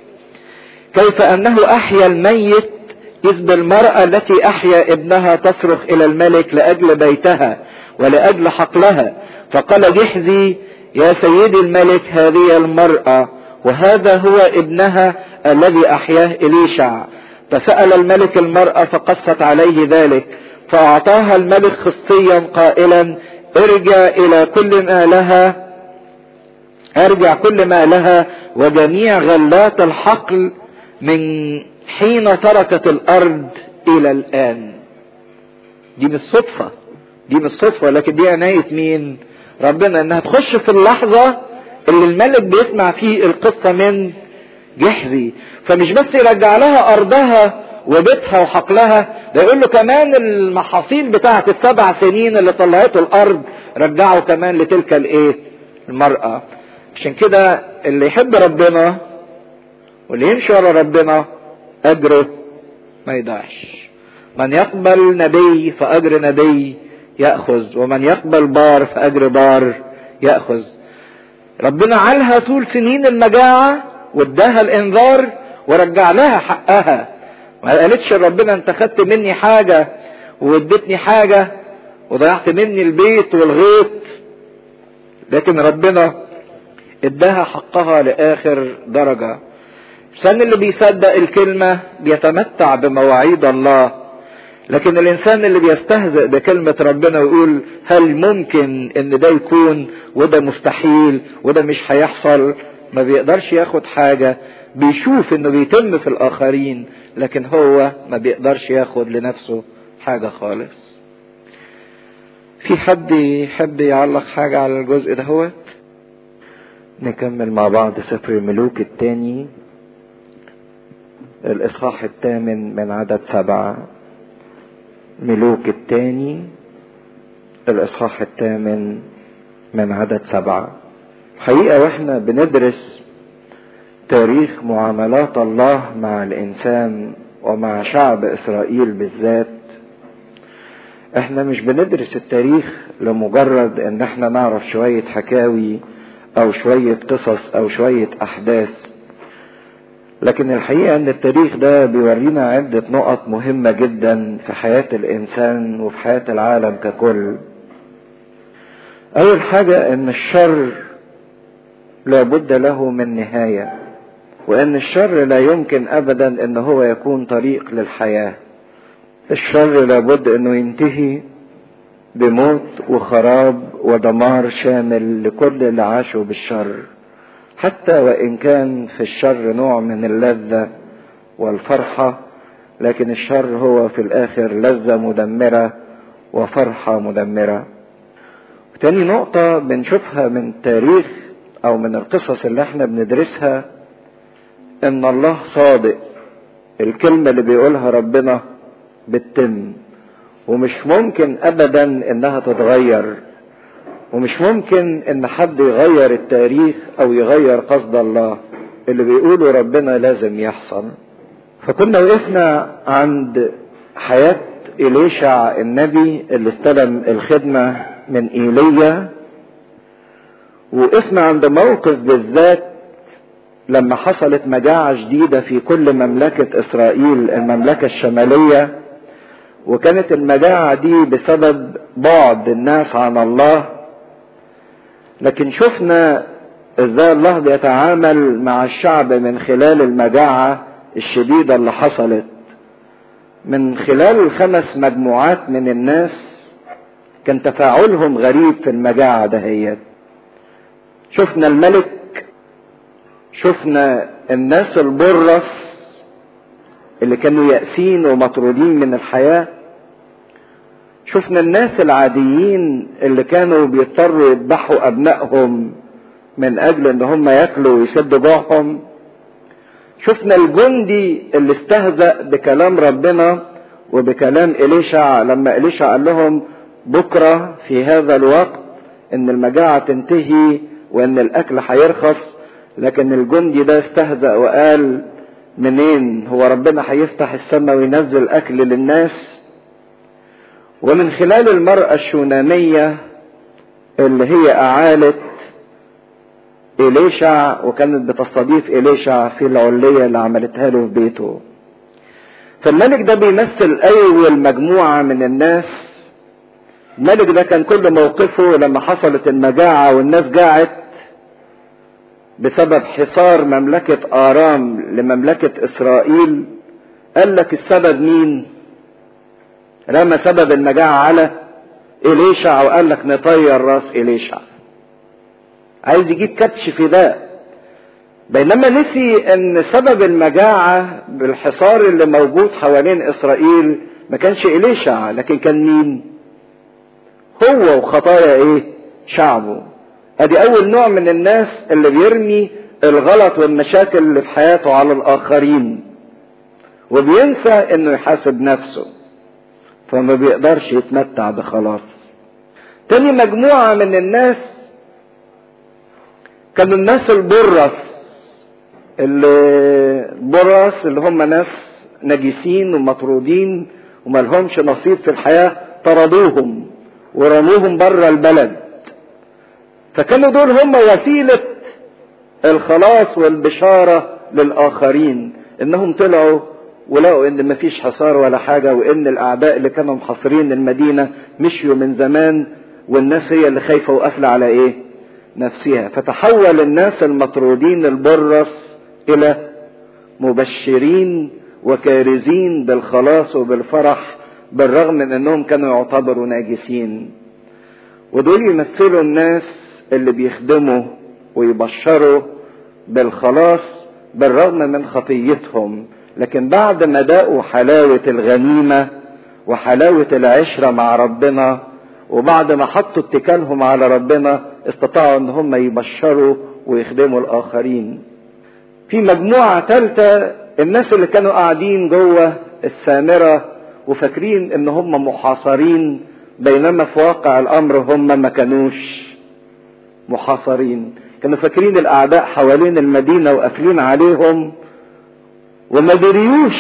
كيف انه احيا الميت اذ بالمرأة التي احيا ابنها تصرخ الى الملك لاجل بيتها ولاجل حقلها فقال جحزي يا سيدي الملك هذه المرأة وهذا هو ابنها الذي احياه اليشع فسأل الملك المرأة فقصت عليه ذلك فاعطاها الملك خصيا قائلا ارجع الى كل ما لها ارجع كل ما لها وجميع غلات الحقل من حين تركت الارض الى الان دي مش صدفة دي مش صدفة لكن دي عناية مين ربنا انها تخش في اللحظة اللي الملك بيسمع فيه القصة من جحزي فمش بس يرجع لها ارضها وبيتها وحقلها ده يقول له كمان المحاصيل بتاعت السبع سنين اللي طلعته الارض رجعوا كمان لتلك الايه المرأة عشان كده اللي يحب ربنا واللي يمشي ورا ربنا اجره ما يضيعش من يقبل نبي فاجر نبي ياخذ ومن يقبل بار فاجر بار ياخذ ربنا عالها طول سنين المجاعه واداها الانذار ورجع لها حقها ما قالتش ربنا انت خدت مني حاجه واديتني حاجه وضيعت مني البيت والغيط لكن ربنا اداها حقها لاخر درجة الانسان اللي بيصدق الكلمة بيتمتع بمواعيد الله لكن الانسان اللي بيستهزئ بكلمة ربنا ويقول هل ممكن ان ده يكون وده مستحيل وده مش هيحصل ما بيقدرش ياخد حاجة بيشوف انه بيتم في الاخرين لكن هو ما بيقدرش ياخد لنفسه حاجة خالص في حد يحب يعلق حاجة على الجزء دهوت نكمل مع بعض سفر الملوك الثاني الإصحاح الثامن من عدد سبعة ملوك الثاني الإصحاح الثامن من عدد سبعة حقيقة واحنا بندرس تاريخ معاملات الله مع الإنسان ومع شعب إسرائيل بالذات احنا مش بندرس التاريخ لمجرد ان احنا نعرف شوية حكاوي او شوية قصص او شوية احداث لكن الحقيقة ان التاريخ ده بيورينا عدة نقط مهمة جدا في حياة الانسان وفي حياة العالم ككل اول حاجة ان الشر لابد له من نهاية وان الشر لا يمكن ابدا ان هو يكون طريق للحياة الشر لابد انه ينتهي بموت وخراب ودمار شامل لكل اللي عاشوا بالشر حتى وان كان في الشر نوع من اللذة والفرحة لكن الشر هو في الاخر لذة مدمرة وفرحة مدمرة تاني نقطة بنشوفها من التاريخ او من القصص اللي احنا بندرسها ان الله صادق الكلمة اللي بيقولها ربنا بتتم ومش ممكن ابدا انها تتغير ومش ممكن ان حد يغير التاريخ او يغير قصد الله اللي بيقوله ربنا لازم يحصل فكنا وقفنا عند حياة إليشع النبي اللي استلم الخدمة من إيليا وقفنا عند موقف بالذات لما حصلت مجاعة شديدة في كل مملكة إسرائيل المملكة الشمالية وكانت المجاعة دي بسبب بعد الناس عن الله لكن شفنا ازاي الله بيتعامل مع الشعب من خلال المجاعة الشديدة اللي حصلت من خلال الخمس مجموعات من الناس كان تفاعلهم غريب في المجاعة دهيت شفنا الملك شفنا الناس البرص اللي كانوا يأسين ومطرودين من الحياة شفنا الناس العاديين اللي كانوا بيضطروا يذبحوا أبنائهم من أجل إن هم ياكلوا ويسدوا جوعهم شفنا الجندي اللي استهزأ بكلام ربنا وبكلام إليشع لما إليشع قال لهم بكرة في هذا الوقت إن المجاعة تنتهي وإن الأكل هيرخص لكن الجندي ده استهزأ وقال منين هو ربنا هيفتح السماء وينزل اكل للناس ومن خلال المرأة الشونامية اللي هي اعالت إليشع وكانت بتستضيف إليشع في العلية اللي عملتها له في بيته فالملك ده بيمثل أول مجموعة من الناس الملك ده كان كل موقفه لما حصلت المجاعة والناس جاعت بسبب حصار مملكة آرام لمملكة إسرائيل قال لك السبب مين؟ رمى سبب المجاعة على إليشع وقال لك نطير راس إليشع. عايز يجيب كبش فداء. بينما نسي إن سبب المجاعة بالحصار اللي موجود حوالين إسرائيل ما كانش إليشع لكن كان مين؟ هو وخطايا إيه؟ شعبه. ادي اول نوع من الناس اللي بيرمي الغلط والمشاكل اللي في حياته على الاخرين وبينسى انه يحاسب نفسه فما بيقدرش يتمتع بخلاص تاني مجموعة من الناس كانوا الناس البرص اللي برص اللي هم ناس نجسين ومطرودين وملهمش نصيب في الحياة طردوهم ورموهم بره البلد فكانوا دول هم وسيلة الخلاص والبشارة للآخرين إنهم طلعوا ولقوا إن مفيش حصار ولا حاجة وإن الأعداء اللي كانوا محاصرين المدينة مشيوا من زمان والناس هي اللي خايفة وقافلة على إيه؟ نفسها فتحول الناس المطرودين البرص الى مبشرين وكارزين بالخلاص وبالفرح بالرغم من انهم كانوا يعتبروا ناجسين ودول يمثلوا الناس اللي بيخدموا ويبشروا بالخلاص بالرغم من خطيتهم لكن بعد ما داقوا حلاوة الغنيمة وحلاوة العشرة مع ربنا وبعد ما حطوا اتكالهم على ربنا استطاعوا ان هم يبشروا ويخدموا الاخرين في مجموعة ثالثة الناس اللي كانوا قاعدين جوه السامرة وفاكرين ان هم محاصرين بينما في واقع الامر هم ما كانوش محاصرين كانوا فاكرين الاعداء حوالين المدينة وقافلين عليهم وما دريوش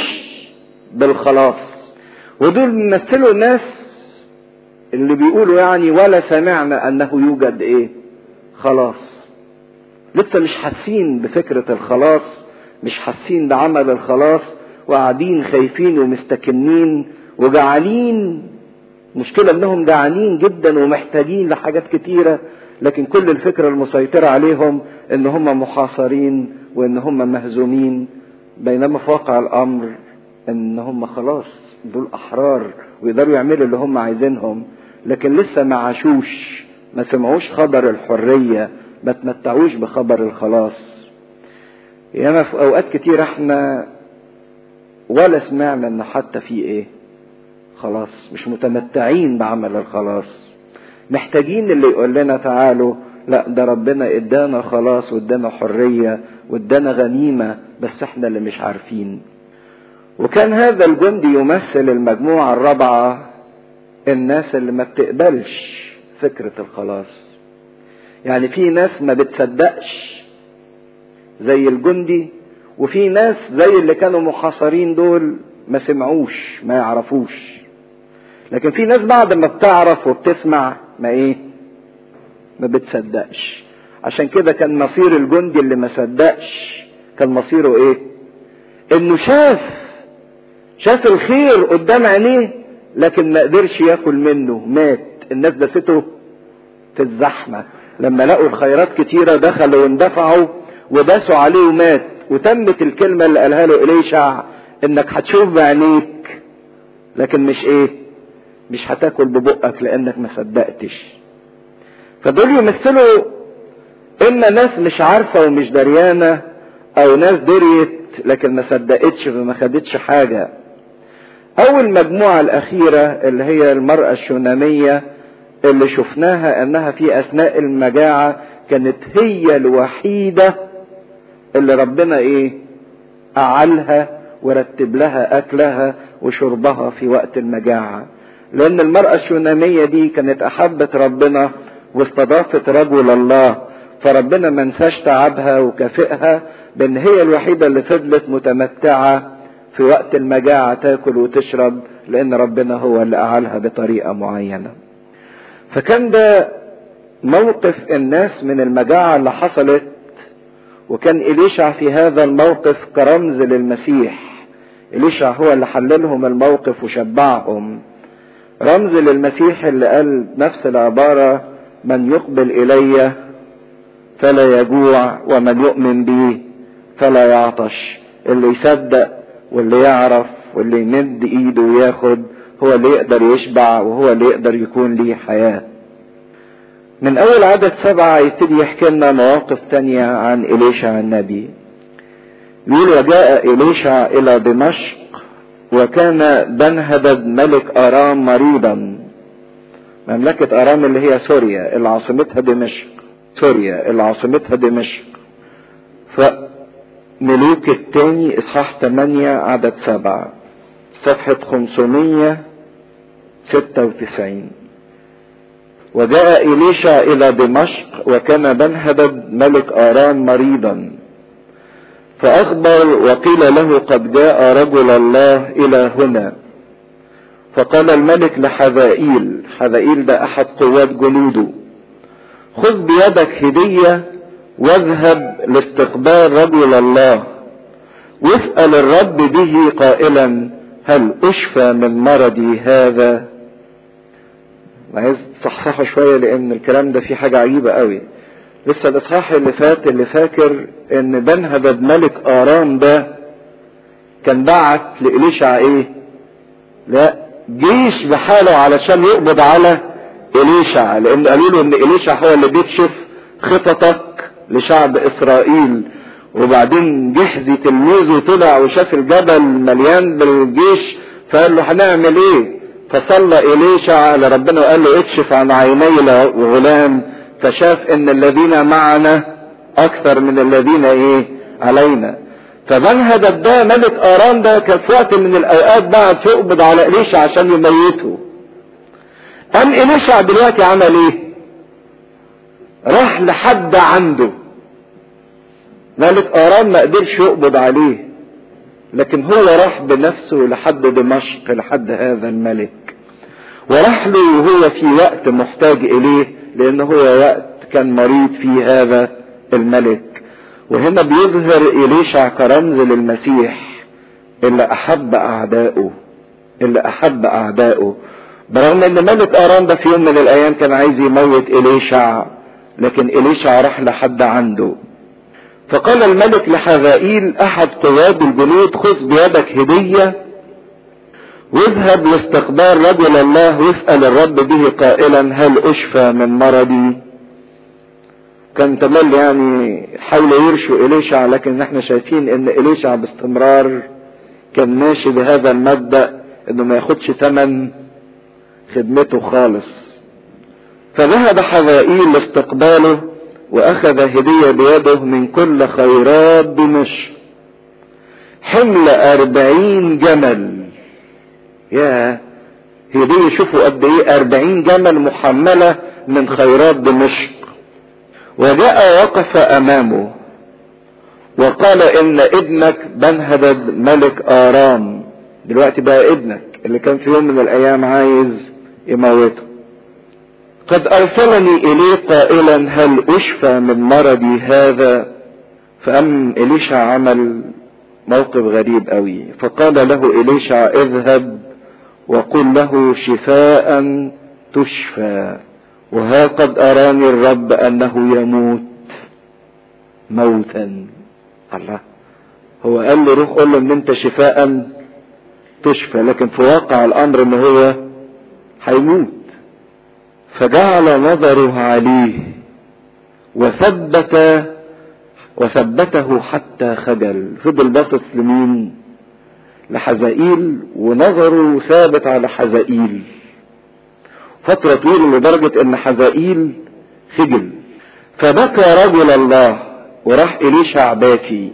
بالخلاص ودول بيمثلوا الناس اللي بيقولوا يعني ولا سمعنا انه يوجد ايه خلاص لسه مش حاسين بفكرة الخلاص مش حاسين بعمل الخلاص وقاعدين خايفين ومستكنين وجعانين مشكلة انهم جعانين جدا ومحتاجين لحاجات كتيرة لكن كل الفكرة المسيطرة عليهم ان هم محاصرين وان هم مهزومين بينما في واقع الامر ان هم خلاص دول احرار ويقدروا يعملوا اللي هم عايزينهم لكن لسه ما عاشوش ما سمعوش خبر الحرية ما تمتعوش بخبر الخلاص ياما في اوقات كتير احنا ولا سمعنا ان حتى في ايه خلاص مش متمتعين بعمل الخلاص محتاجين اللي يقول لنا تعالوا لا ده ربنا ادانا خلاص وادانا حرية وادانا غنيمة بس احنا اللي مش عارفين وكان هذا الجندي يمثل المجموعة الرابعة الناس اللي ما بتقبلش فكرة الخلاص يعني في ناس ما بتصدقش زي الجندي وفي ناس زي اللي كانوا محاصرين دول ما سمعوش ما يعرفوش لكن في ناس بعد ما بتعرف وبتسمع ما ايه ما بتصدقش عشان كده كان مصير الجندي اللي ما صدقش كان مصيره ايه انه شاف شاف الخير قدام عينيه لكن ما قدرش ياكل منه مات الناس دسته في الزحمة لما لقوا الخيرات كتيرة دخلوا واندفعوا وداسوا عليه ومات وتمت الكلمة اللي قالها له إليشع انك هتشوف بعينيك لكن مش ايه مش هتاكل ببقك لانك ما صدقتش فدول يمثلوا اما ناس مش عارفة ومش دريانة او ناس دريت لكن ما صدقتش فما خدتش حاجة اول مجموعة الاخيرة اللي هي المرأة الشونامية اللي شفناها انها في اثناء المجاعة كانت هي الوحيدة اللي ربنا ايه اعلها ورتب لها اكلها وشربها في وقت المجاعة لان المرأة الشونامية دي كانت احبت ربنا واستضافت رجل الله فربنا ما نساش تعبها وكافئها بان هي الوحيدة اللي فضلت متمتعة في وقت المجاعة تاكل وتشرب لان ربنا هو اللي اعالها بطريقة معينة فكان ده موقف الناس من المجاعة اللي حصلت وكان إليشع في هذا الموقف كرمز للمسيح إليشع هو اللي حللهم الموقف وشبعهم رمز للمسيح اللي قال نفس العبارة من يقبل إلي فلا يجوع ومن يؤمن بي فلا يعطش اللي يصدق واللي يعرف واللي يمد ايده وياخد هو اللي يقدر يشبع وهو اللي يقدر يكون ليه حياة من اول عدد سبعة يبتدي يحكي لنا مواقف تانية عن إليشع النبي يقول وجاء إليشع إلى دمشق وكان بنهدد ملك أرام مريضا مملكة أرام اللي هي سوريا اللي عاصمتها دمشق سوريا اللي عاصمتها دمشق فملوك الثاني إصحاح 8 عدد سبعة صفحة 596 وجاء إليشع إلى دمشق وكان بنهدد ملك آرام مريضا فأخبر وقيل له قد جاء رجل الله إلى هنا فقال الملك لحذائيل حذائيل ده أحد قوات جنوده خذ بيدك هدية واذهب لاستقبال رجل الله واسأل الرب به قائلا هل أشفى من مرضي هذا عايز تصحصحه شوية لأن الكلام ده فيه حاجة عجيبة قوي لسه الاصحاح اللي فات اللي فاكر ان بنهدد ملك ارام ده كان بعت لإليشع ايه لا جيش بحاله علشان يقبض على إليشع لان قالوا له ان إليشع هو اللي بيكشف خططك لشعب اسرائيل وبعدين جحزي تلميذه طلع وشاف الجبل مليان بالجيش فقال له هنعمل ايه فصلى إليشع على ربنا وقال له اكشف عن عيني الغلام فشاف ان الذين معنا اكثر من الذين ايه علينا فمنهدد ده ملك ارام ده كان في وقت من الاوقات بعد يقبض على اليشع عشان يميته قام اليشع دلوقتي عمل ايه راح لحد عنده ملك ارام ما قدرش يقبض عليه لكن هو راح بنفسه لحد دمشق لحد هذا الملك وراح له وهو في وقت محتاج اليه لان هو وقت كان مريض فيه هذا الملك وهنا بيظهر إليشع كرمز للمسيح اللي أحب أعدائه اللي أحب أعدائه برغم إن ملك أرام ده في يوم من الأيام كان عايز يموت إليشع لكن إليشع راح لحد عنده فقال الملك لحذائيل أحد قواد الجنود خذ بيدك هدية واذهب لاستقبال رجل الله واسأل الرب به قائلا هل أشفى من مرضي كان تملي يعني حاول يرشوا إليشع لكن احنا شايفين ان إليشع باستمرار كان ماشي بهذا المبدأ انه ما ياخدش تمن خدمته خالص فذهب حذائيل لاستقباله واخذ هدية بيده من كل خيرات دمشق حمل اربعين جمل يا هدية شوفوا قد ايه اربعين جمل محملة من خيرات دمشق وجاء وقف امامه وقال ان ابنك بنهدد ملك ارام دلوقتي بقى ابنك اللي كان في يوم من الايام عايز يموته قد ارسلني اليه قائلا هل اشفى من مرضي هذا فام اليشع عمل موقف غريب قوي فقال له اليشع اذهب وقل له شفاء تشفى وها قد اراني الرب انه يموت موتا الله هو قال له روح قول له ان انت شفاء تشفى لكن في واقع الامر ان هو هيموت فجعل نظره عليه وثبت وثبته حتى خجل فضل باصص لمين لحزائيل ونظره ثابت على حزائيل فترة طويلة لدرجة ان حزائيل خجل فبكى رجل الله وراح إليشع باكي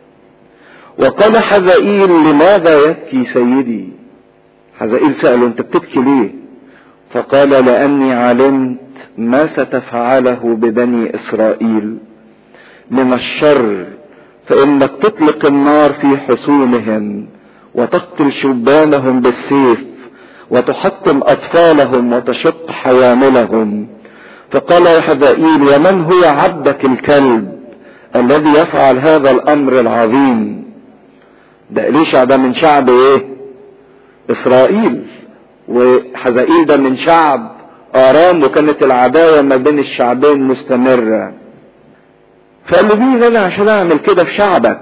وقال حزائيل لماذا يبكي سيدي حزائيل سأله انت بتبكي ليه فقال لأني علمت ما ستفعله ببني إسرائيل من الشر فإنك تطلق النار في حصونهم وتقتل شبانهم بالسيف وتحطم أطفالهم وتشق حواملهم فقال يا حبائيل ومن هو عبدك الكلب الذي يفعل هذا الأمر العظيم ده إليشع ده من شعب إيه إسرائيل وحزائيل ده من شعب آرام وكانت العداوة ما بين الشعبين مستمرة فقال له مين أنا عشان أعمل كده في شعبك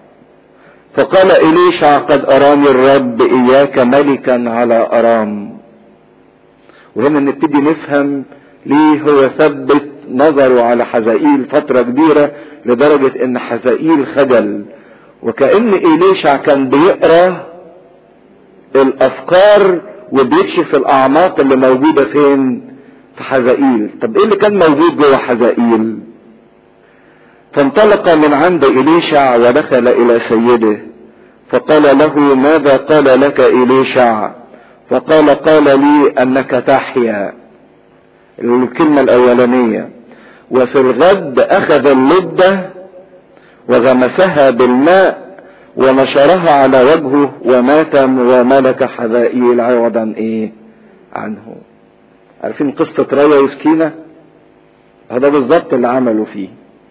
فقال إليشع قد أراني الرب إياك ملكا على أرام وهنا نبتدي نفهم ليه هو ثبت نظره على حزائيل فترة كبيرة لدرجة ان حزائيل خجل وكأن إليشع كان بيقرأ الأفكار وبيكشف الأعماق اللي موجودة فين في حزائيل طب ايه اللي كان موجود جوه حزائيل فانطلق من عند إليشع ودخل إلى سيده فقال له ماذا قال لك إليشع فقال قال لي أنك تحيا الكلمة الأولانية وفي الغد أخذ اللبة وغمسها بالماء ونشرها على وجهه ومات وملك حذائيل عوضا ايه عنه عارفين قصة ريا وسكينة هذا بالظبط اللي عملوا فيه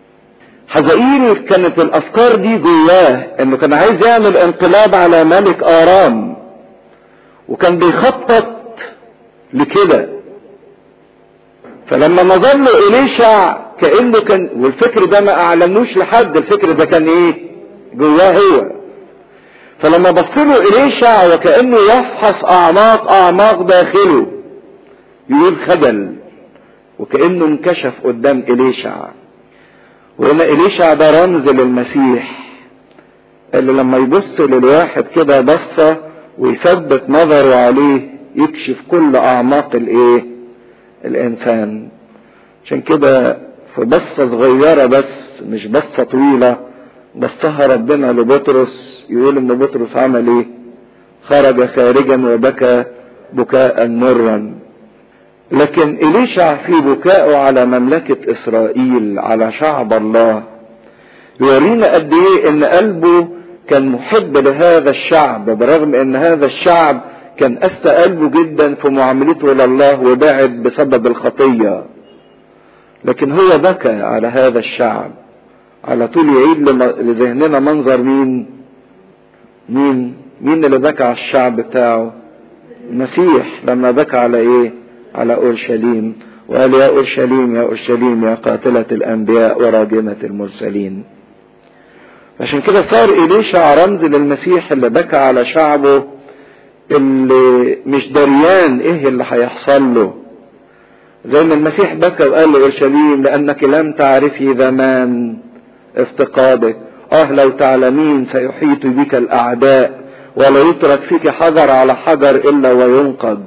حزائيل كانت الافكار دي جواه انه كان عايز يعمل انقلاب على ملك ارام وكان بيخطط لكده فلما نظر له إليشع كأنه كان والفكر ده ما أعلنوش لحد الفكر ده كان إيه جواه هو فلما بص له إليشع وكأنه يفحص أعماق أعماق داخله يقول خجل وكأنه انكشف قدام إليشع وهنا إليشع ده رمز للمسيح اللي لما يبص للواحد كده بصة ويثبت نظره عليه يكشف كل أعماق الإيه الإنسان عشان كده في بصة صغيرة بس مش بصة طويلة بصها ربنا لبطرس يقول ان بطرس عمل ايه خرج خارجا وبكى بكاء مرا لكن إليشع في بكائه على مملكة إسرائيل على شعب الله يورينا قد إيه إن قلبه كان محب لهذا الشعب برغم إن هذا الشعب كان أسى قلبه جدا في معاملته لله وبعد بسبب الخطية لكن هو بكى على هذا الشعب على طول يعيد لذهننا منظر مين مين مين اللي بكى على الشعب بتاعه المسيح لما بكى على ايه على اورشليم وقال يا اورشليم يا اورشليم يا قاتلة الانبياء وراجمة المرسلين عشان كده صار إليشع رمز للمسيح اللي بكى على شعبه اللي مش دريان ايه اللي هيحصل له زي ما المسيح بكى وقال لأورشليم لأنك لم تعرفي زمان افتقادك اه لو تعلمين سيحيط بك الأعداء ولا يترك فيك حجر على حجر إلا وينقض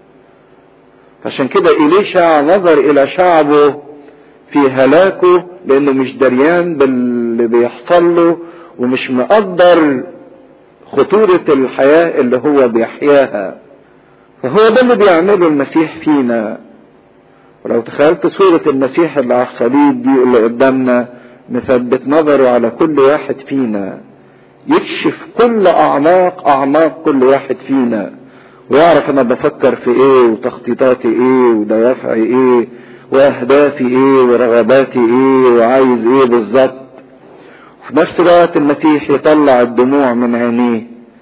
عشان كده إليشع نظر إلى شعبه في هلاكه لأنه مش دريان باللي بيحصل له ومش مقدر خطورة الحياة اللي هو بيحياها فهو ده اللي بيعمله المسيح فينا ولو تخيلت صورة المسيح اللي على الصليب دي اللي قدامنا مثبت نظره على كل واحد فينا يكشف كل أعماق أعماق كل واحد فينا ويعرف أنا بفكر في إيه وتخطيطاتي إيه ودوافعي إيه وأهدافي إيه ورغباتي إيه وعايز إيه بالظبط وفي نفس الوقت المسيح يطلع الدموع من عينيه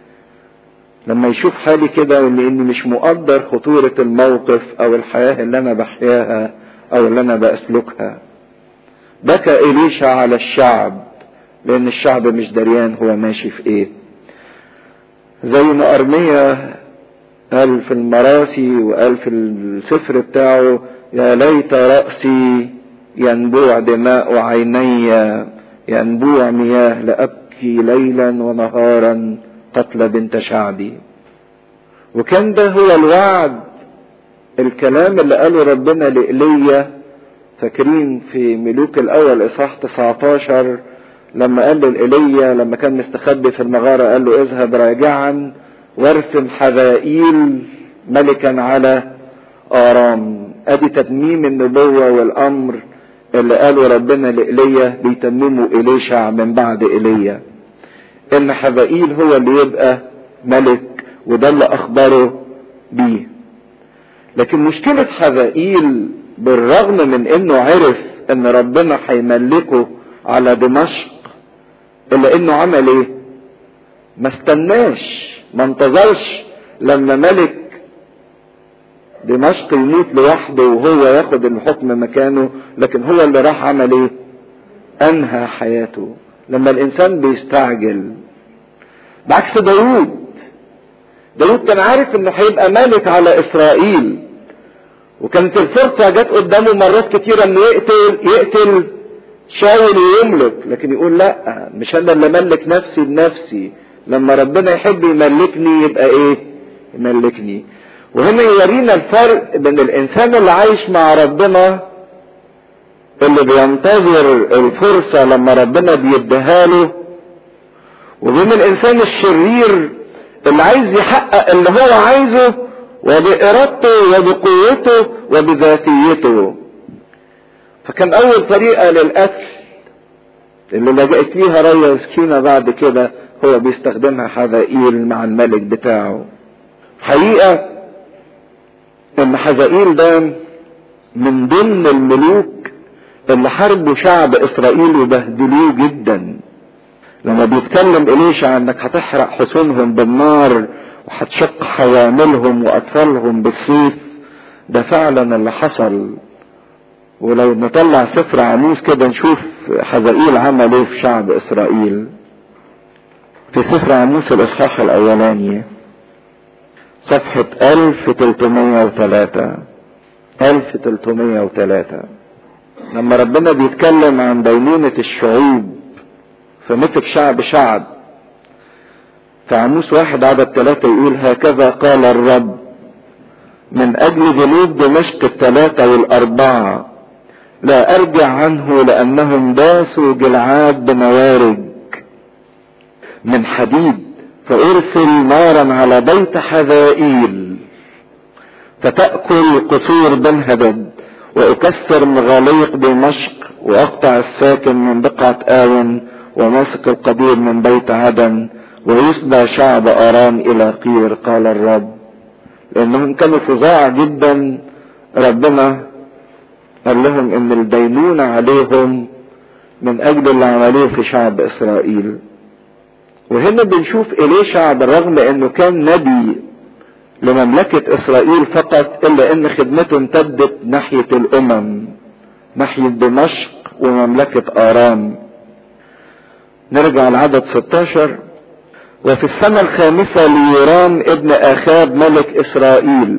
لما يشوف حالي كده لاني مش مقدر خطورة الموقف او الحياة اللي انا بحياها او اللي انا باسلكها بكى اليشا على الشعب لان الشعب مش دريان هو ماشي في ايه زي ما ارميا قال في المراسي وقال في السفر بتاعه يا ليت رأسي ينبوع دماء عيني ينبوع مياه لأبكي ليلا ونهارا قتل بنت شعبي وكان ده هو الوعد الكلام اللي قاله ربنا لإيليا فاكرين في ملوك الأول إصحاح 19 لما قال لإيليا لما كان مستخبي في المغارة قال له اذهب راجعا وارسم حذائيل ملكا على آرام ادي تتميم النبوة والامر اللي قاله ربنا لإيليا بيتممه إليشع من بعد إيليا ان حبائيل هو اللي يبقى ملك وده اللي اخبره بيه لكن مشكلة حبائيل بالرغم من انه عرف ان ربنا هيملكه على دمشق الا انه عمل ايه ما استناش ما انتظرش لما ملك دمشق يموت لوحده وهو ياخد الحكم مكانه لكن هو اللي راح عمل ايه انهى حياته لما الانسان بيستعجل بعكس داود داود كان عارف انه هيبقى ملك على اسرائيل وكانت الفرصة جت قدامه مرات كتيرة انه يقتل يقتل شاول ويملك لكن يقول لا مش انا اللي ملك نفسي بنفسي لما ربنا يحب يملكني يبقى ايه يملكني وهنا يورينا الفرق بين الانسان اللي عايش مع ربنا اللي بينتظر الفرصة لما ربنا بيديها له وبين الانسان الشرير اللي عايز يحقق اللي هو عايزه وبإرادته وبقوته وبذاتيته فكان اول طريقة للقتل اللي لجأت ليها ريا وسكينة بعد كده هو بيستخدمها حذائيل مع الملك بتاعه حقيقة ان حذائيل ده من ضمن الملوك اللي حاربوا شعب اسرائيل وبهدلوه جدا لما بيتكلم اليشع انك هتحرق حصونهم بالنار وهتشق حواملهم واطفالهم بالسيف ده فعلا اللي حصل ولو نطلع سفر عموس كده نشوف حزائيل عمل ايه في شعب اسرائيل في سفر عموس الاصحاح الاولاني صفحة 1303 1303 لما ربنا بيتكلم عن دينونة الشعوب فمسك شعب شعب فعموس واحد عدد ثلاثة يقول هكذا قال الرب من أجل جنود دمشق الثلاثة والأربعة لا أرجع عنه لأنهم داسوا جلعاد بموارج من حديد فأرسل نارا على بيت حذائيل فتأكل قصور بن هدد وأكسر مغاليق دمشق وأقطع الساكن من بقعة آون وماسك القدير من بيت عدن ويسدى شعب أرام إلى قير قال الرب لأنهم كانوا فظاع جدا ربنا قال لهم إن الدينونة عليهم من أجل اللي عملوه في شعب إسرائيل وهنا بنشوف إليشع بالرغم إنه كان نبي لمملكة إسرائيل فقط إلا إن خدمته امتدت ناحية الأمم ناحية دمشق ومملكة آرام نرجع لعدد 16 وفي السنة الخامسة ليرام ابن آخاب ملك إسرائيل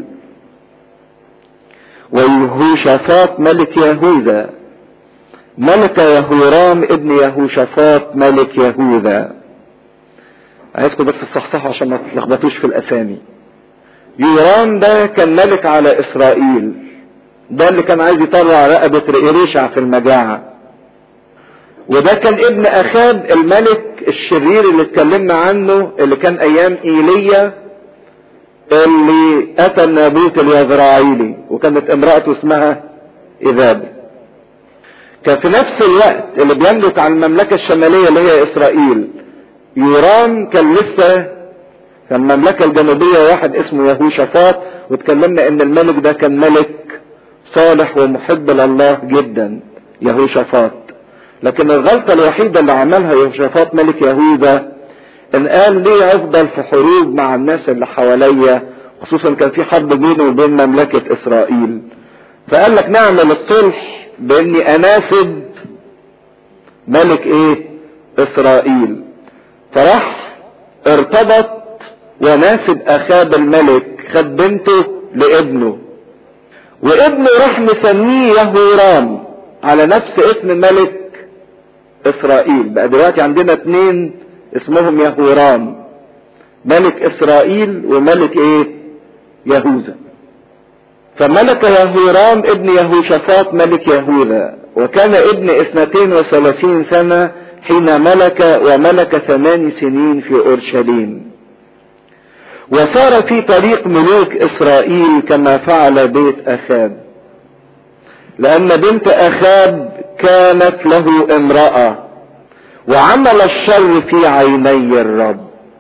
ويهوشافاط ملك يهوذا ملك يهورام ابن يهوشافاط ملك يهوذا عايزكم بس تصحصحوا عشان ما تتلخبطوش في الاسامي يورام ده كان ملك على اسرائيل ده اللي كان عايز يطلع رقبة رئيريشع في المجاعة وده كان ابن اخاب الملك الشرير اللي اتكلمنا عنه اللي كان ايام ايليا اللي اتى النابوت اليزرعيلي وكانت امرأته اسمها ايذابل كان في نفس الوقت اللي بيملك على المملكة الشمالية اللي هي اسرائيل يورام كان لسه في المملكة الجنوبية واحد اسمه يهوشافاط واتكلمنا ان الملك ده كان ملك صالح ومحب لله جدا يهوشافاط لكن الغلطة الوحيدة اللي عملها يهوشافاط ملك يهوذا ان قال ليه افضل في حروب مع الناس اللي حواليا خصوصا كان في حرب بينه وبين مملكة اسرائيل فقال لك نعمل الصلح باني اناسب ملك ايه اسرائيل فراح ارتبط وناسب اخاب الملك خد بنته لابنه وابنه راح مسميه يهورام على نفس اسم ملك اسرائيل بقى دلوقتي عندنا اتنين اسمهم يهورام ملك اسرائيل وملك ايه يهوذا فملك يهورام ابن يهوشافاط ملك يهوذا وكان ابن اثنتين وثلاثين سنة حين ملك وملك ثمان سنين في اورشليم وسار في طريق ملوك اسرائيل كما فعل بيت اخاب لان بنت اخاب كانت له امرأة وعمل الشر في عيني الرب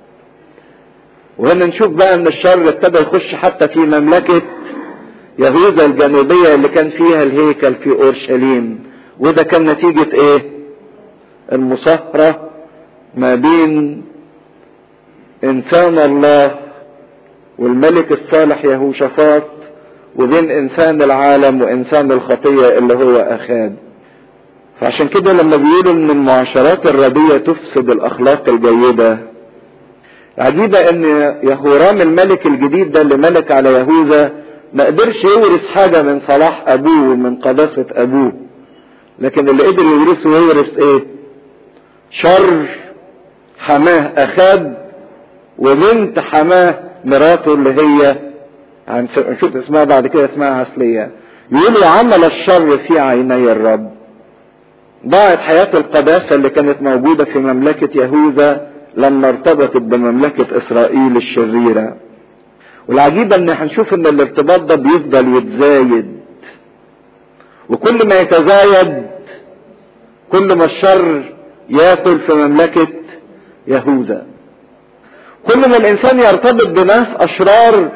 وهنا نشوف بقى ان الشر ابتدى يخش حتى في مملكة يهوذا الجنوبية اللي كان فيها الهيكل في اورشليم وده كان نتيجة ايه المصاهرة ما بين انسان الله والملك الصالح يهوشافاط وبين انسان العالم وانسان الخطية اللي هو اخاب فعشان كده لما بيقولوا ان المعاشرات الردية تفسد الاخلاق الجيدة عجيبة ان يهورام الملك الجديد ده اللي ملك على يهوذا ما قدرش يورث حاجة من صلاح ابوه ومن قداسة ابوه لكن اللي قدر يورثه يورث ايه شر حماه اخاب وبنت حماه مراته اللي هي هنشوف اسمها بعد كده اسمها عسلية يقولوا عمل الشر في عيني الرب ضاعت حياة القداسة اللي كانت موجودة في مملكة يهوذا لما ارتبطت بمملكة اسرائيل الشريرة والعجيب ان هنشوف ان الارتباط ده بيفضل يتزايد وكل ما يتزايد كل ما الشر ياكل في مملكة يهوذا كل ما الانسان يرتبط بناس اشرار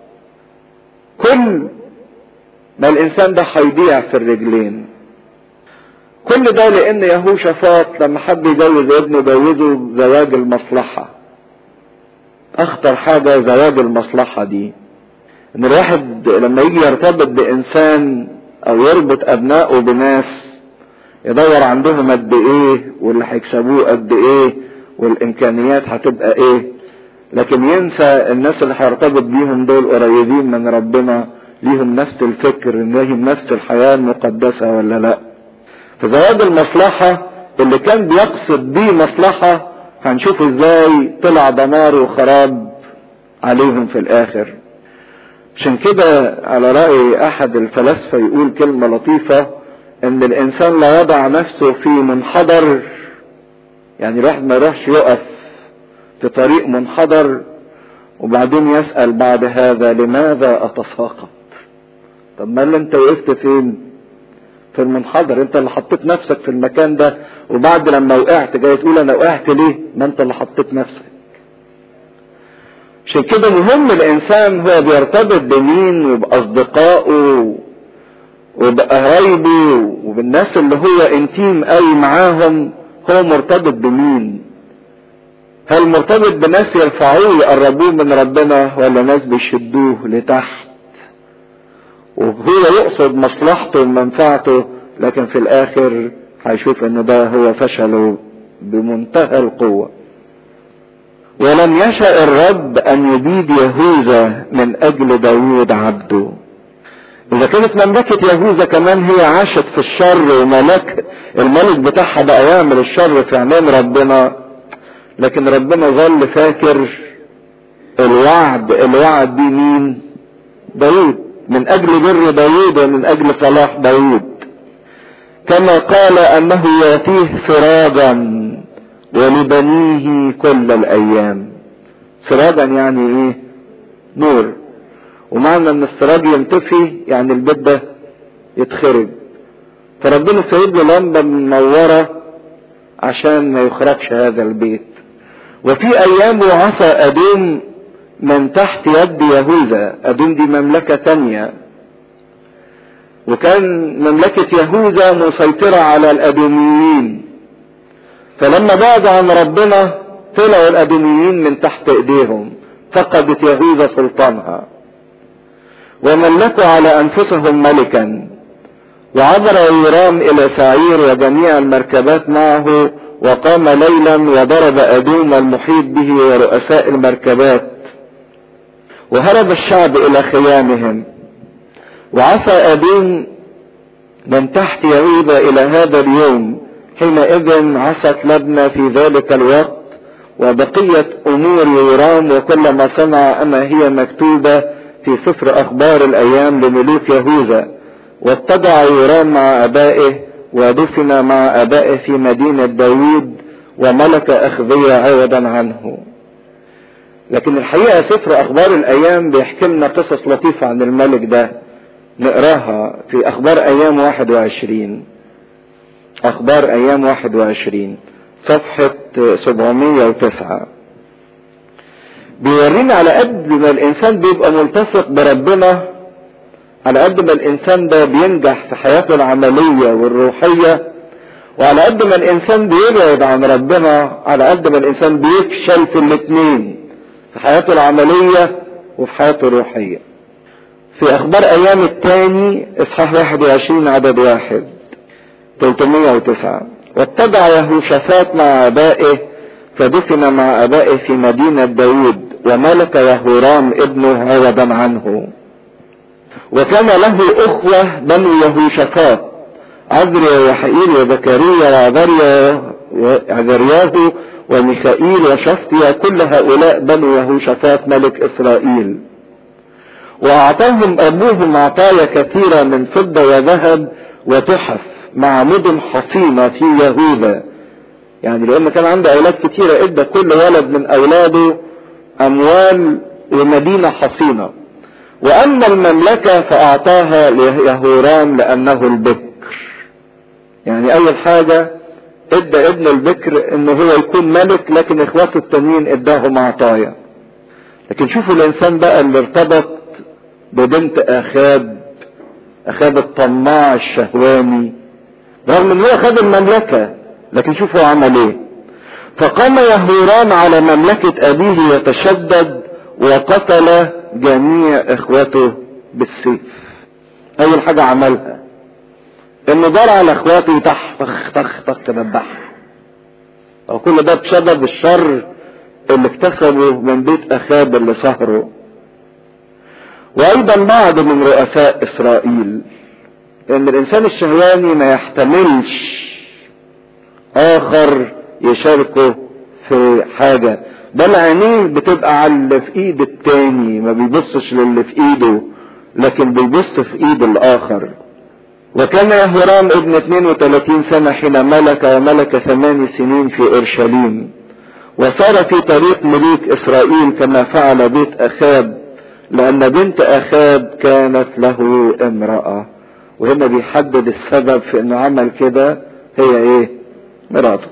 كل ما الانسان ده هيضيع في الرجلين كل ده لان يهوشافاط لما حب يجوز ابنه جوزه زواج المصلحة اخطر حاجة زواج المصلحة دي ان الواحد لما يجي يرتبط بانسان او يربط ابنائه بناس يدور عندهم قد ايه واللي هيكسبوه قد ايه والامكانيات هتبقى ايه لكن ينسى الناس اللي هيرتبط بيهم دول قريبين من ربنا ليهم نفس الفكر ليهم نفس الحياة المقدسة ولا لا فزواج المصلحة اللي كان بيقصد بيه مصلحة هنشوف ازاي طلع دمار وخراب عليهم في الاخر عشان كده على رأي احد الفلاسفة يقول كلمة لطيفة ان الانسان لا يضع نفسه في منحدر يعني الواحد ما يروحش يقف في طريق منحدر وبعدين يسأل بعد هذا لماذا اتساقط طب ما اللي انت وقفت فين في المنحدر انت اللي حطيت نفسك في المكان ده وبعد لما وقعت جاي تقول انا وقعت ليه ما انت اللي حطيت نفسك عشان كده مهم الانسان هو بيرتبط بمين وباصدقائه وبقرايبه وبالناس اللي هو انتيم قوي معاهم هو مرتبط بمين هل مرتبط بناس يرفعوه يقربوه من ربنا ولا ناس بيشدوه لتحت وهو يقصد مصلحته ومنفعته لكن في الاخر هيشوف ان ده هو فشله بمنتهى القوة ولم يشأ الرب ان يبيد يهوذا من اجل داوود عبده اذا كانت مملكة يهوذا كمان هي عاشت في الشر وملك الملك بتاعها بقى يعمل الشر في عينين ربنا لكن ربنا ظل فاكر الوعد الوعد دي مين داود من اجل بر داود ومن اجل صلاح داود كما قال انه ياتيه سراجا ولبنيه كل الايام سراجا يعني ايه نور ومعنى ان السراج ينطفي يعني البيت ده يتخرب فربنا سايب له لمبه منوره عشان ما يخربش هذا البيت وفي ايام عصى ادوم من تحت يد يهوذا ادوم دي مملكه تانيه وكان مملكة يهوذا مسيطرة على الأدوميين فلما بعد عن ربنا طلعوا الأدوميين من تحت إيديهم فقدت يهوذا سلطانها وملكوا على أنفسهم ملكا وعبر يرام إلى سعير وجميع المركبات معه وقام ليلا وضرب أدوم المحيط به ورؤساء المركبات وهرب الشعب إلى خيامهم وعصى أدوم من تحت يهوذا إلى هذا اليوم حينئذ عصت لبنى في ذلك الوقت وبقية أمور يورام وكل ما صنع أما هي مكتوبة في سفر أخبار الأيام لملوك يهوذا واتبع يورام مع أبائه ودفن مع أبائه في مدينة داوود وملك أخذية عوضا عنه لكن الحقيقة سفر أخبار الأيام بيحكي لنا قصص لطيفة عن الملك ده نقراها في أخبار أيام 21 أخبار أيام 21 صفحة 709 بيورينا على قد ما الإنسان بيبقى ملتصق بربنا على قد ما الإنسان ده بينجح في حياته العملية والروحية وعلى قد ما الإنسان بيبعد عن ربنا على قد ما الإنسان بيفشل في الاثنين في حياته العملية وفي حياته الروحية في اخبار ايام الثاني اصحاح 21 عدد واحد 309 واتبع يهوشافات مع ابائه فدفن مع ابائه في مدينة داود وملك يهورام ابنه عوضا عنه وكان له اخوة بنو يهوشافات عذريا وحئيل وزكريا وعذريا وعذرياه وميخائيل وشفتيا كل هؤلاء بنو يهوشافات ملك اسرائيل واعطاهم ابوهم عطايا كثيرة من فضة وذهب وتحف مع مدن حصينة في يهوذا يعني لان كان عنده اولاد كثيرة ادى كل ولد من اولاده اموال ومدينة حصينة واما المملكة فاعطاها ليهورام لانه البكر يعني اول حاجة ادى ابن البكر انه هو يكون ملك لكن اخواته التانيين اداهم عطايا لكن شوفوا الانسان بقى اللي ارتبط ببنت اخاب اخاب الطماع الشهواني رغم ان هو خد المملكة لكن شوفوا عمل ايه فقام يهورام على مملكة ابيه يتشدد وقتل جميع اخوته بالسيف اول حاجة عملها انه دار على اخواته طخ طخ طخ طخ تذبحهم او كل ده بسبب الشر اللي اكتسبه من بيت اخاب اللي سهره وايضا بعض من رؤساء اسرائيل ان الانسان الشهواني ما يحتملش اخر يشاركه في حاجة بل عينيه بتبقى على اللي في ايد التاني ما بيبصش للي في ايده لكن بيبص في ايد الاخر وكان يهورام ابن 32 سنة حين ملك وملك ثمان سنين في اورشليم وسار في طريق ملوك اسرائيل كما فعل بيت اخاب لان بنت اخاب كانت له امرأة وهنا بيحدد السبب في انه عمل كده هي ايه مراته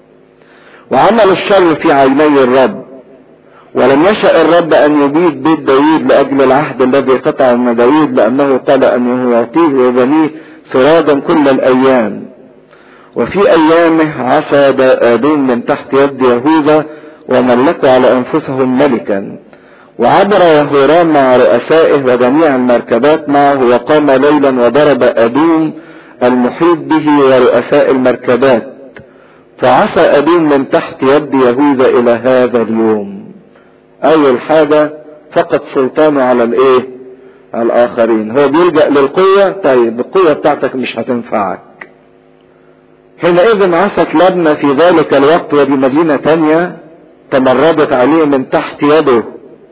وعمل الشر في عيني الرب ولم يشأ الرب ان يبيد بيت داوود لاجل العهد الذي قطع من داوود لانه قال انه يعطيه وبنيه سراجا كل الايام وفي ايامه عصى ادون من تحت يد يهوذا وملكوا على انفسهم ملكا وعبر يهورام مع رؤسائه وجميع المركبات معه وقام ليلا وضرب ادوم المحيط به ورؤساء المركبات فعصى ادوم من تحت يد يهوذا الى هذا اليوم اول حاجة فقد سلطانه على الايه على الاخرين هو بيلجأ للقوة طيب القوة بتاعتك مش هتنفعك حينئذ عصت لبنى في ذلك الوقت ودي مدينة تانية تمردت عليه من تحت يده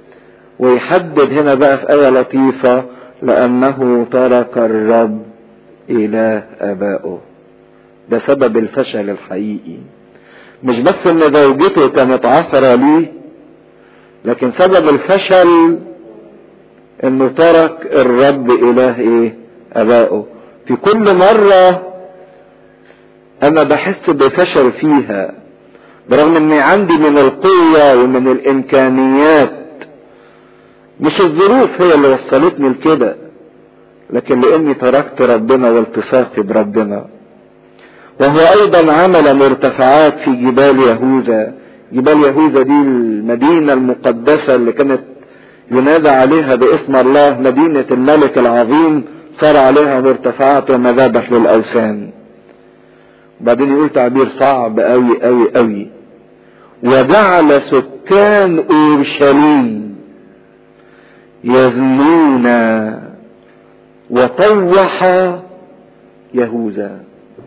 ويحدد هنا بقى في آية لطيفة لأنه ترك الرب إله آبائه ده سبب الفشل الحقيقي مش بس ان زوجته كانت عثرة ليه لكن سبب الفشل انه ترك الرب اله ايه ابائه في كل مرة انا بحس بفشل فيها برغم اني عندي من القوة ومن الامكانيات مش الظروف هي اللي وصلتني لكده لكن لاني تركت ربنا والتصاقي بربنا وهو ايضا عمل مرتفعات في جبال يهوذا جبال يهوذا دي المدينة المقدسة اللي كانت ينادى عليها باسم الله مدينة الملك العظيم صار عليها مرتفعات ومذابح للاوثان بعدين يقول تعبير صعب قوي قوي قوي وجعل سكان اورشليم يزنون وطوح يهوذا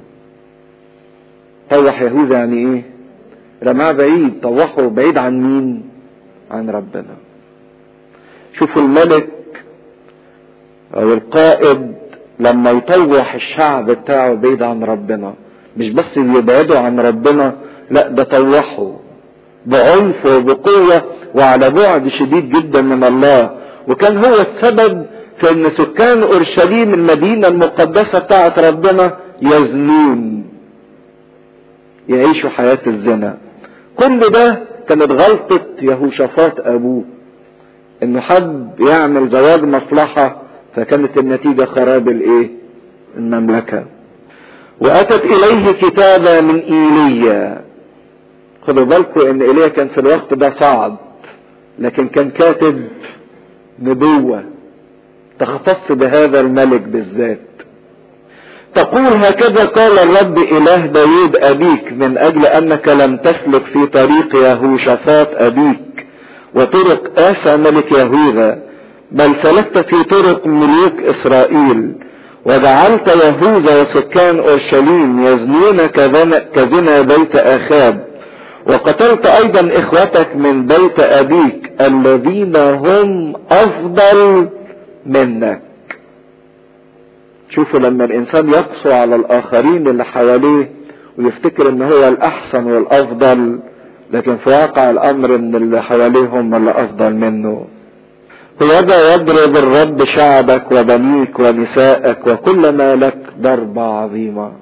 طوح يهوذا يعني ايه رماه بعيد طوحه بعيد عن مين عن ربنا شوفوا الملك او القائد لما يطوح الشعب بتاعه بعيد عن ربنا مش بس يبعده عن ربنا لا ده طوحه بعنف وبقوة وعلى بعد شديد جدا من الله وكان هو السبب في ان سكان اورشليم المدينة المقدسة بتاعت ربنا يزنون يعيشوا حياة الزنا كل ده كانت غلطة يهوشافاط ابوه انه حب يعمل زواج مصلحة فكانت النتيجة خراب الايه المملكة واتت اليه كتابة من ايليا خدوا بالكم ان ايليا كان في الوقت ده صعب لكن كان كاتب نبوة تختص بهذا الملك بالذات تقول هكذا قال الرب اله داود ابيك من اجل انك لم تسلك في طريق يهوشافاط ابيك وطرق اسى ملك يهوذا بل سلكت في طرق ملوك اسرائيل وجعلت يهوذا وسكان اورشليم يزنون كزنا بيت اخاب وقتلت ايضا اخوتك من بيت ابيك الذين هم افضل منك شوفوا لما الانسان يقسو على الاخرين اللي حواليه ويفتكر ان هو الاحسن والافضل لكن في واقع الامر ان اللي حواليه هم اللي افضل منه هذا يضرب الرب شعبك وبنيك ونسائك وكل ما لك ضربة عظيمة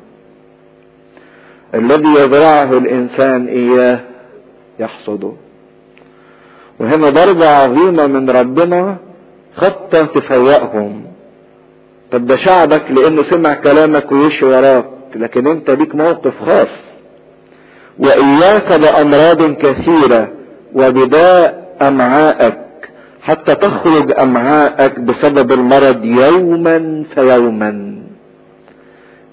الذي يزرعه الانسان اياه يحصده وهنا ضربة عظيمة من ربنا خطة تفوقهم طب ده شعبك لانه سمع كلامك ويمشي وراك لكن انت ليك موقف خاص واياك بامراض كثيرة وبداء امعائك حتى تخرج امعائك بسبب المرض يوما فيوما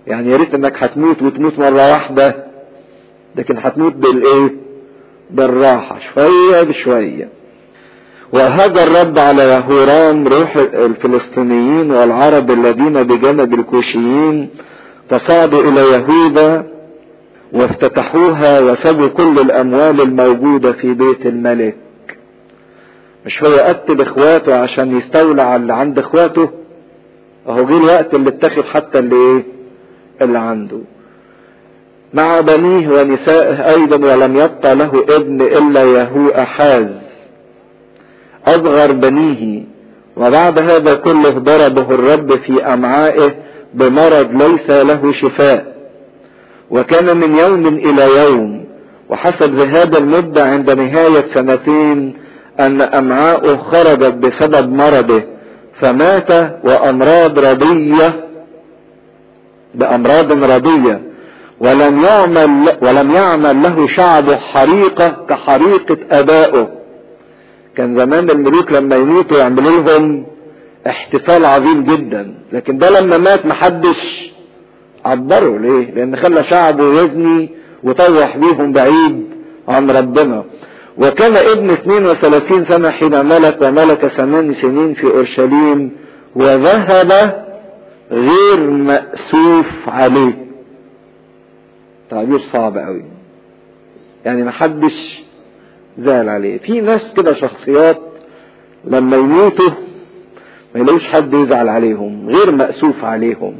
يعني يا ريت انك هتموت وتموت مرة واحدة لكن هتموت بالايه بالراحة شوية بشوية وهذا الرد على يهورام روح الفلسطينيين والعرب الذين بجانب الكوشيين فصعدوا الى يهوذا وافتتحوها وسبوا كل الاموال الموجودة في بيت الملك مش هو قتل اخواته عشان يستولى على اللي عند اخواته اهو جه الوقت اللي اتخذ حتى اللي ايه اللي عنده مع بنيه ونسائه ايضا ولم يبقى له ابن الا يهو احاز اصغر بنيه وبعد هذا كله ضربه الرب في امعائه بمرض ليس له شفاء وكان من يوم الى يوم وحسب ذهاب المدة عند نهاية سنتين ان امعاؤه خرجت بسبب مرضه فمات وامراض رضية بامراض رضية ولم يعمل ولم يعمل له شعبه حريقة كحريقة ابائه كان زمان الملوك لما يموتوا يعملوا لهم احتفال عظيم جدا لكن ده لما مات محدش عبره ليه لان خلى شعبه يزني وطوح بيهم بعيد عن ربنا وكان ابن 32 سنة حين ملك وملك ثمان سنين في اورشليم وذهب غير مأسوف عليه تعبير صعب قوي يعني محدش زعل عليه في ناس كده شخصيات لما يموتوا ما يلاقوش حد يزعل عليهم غير مأسوف عليهم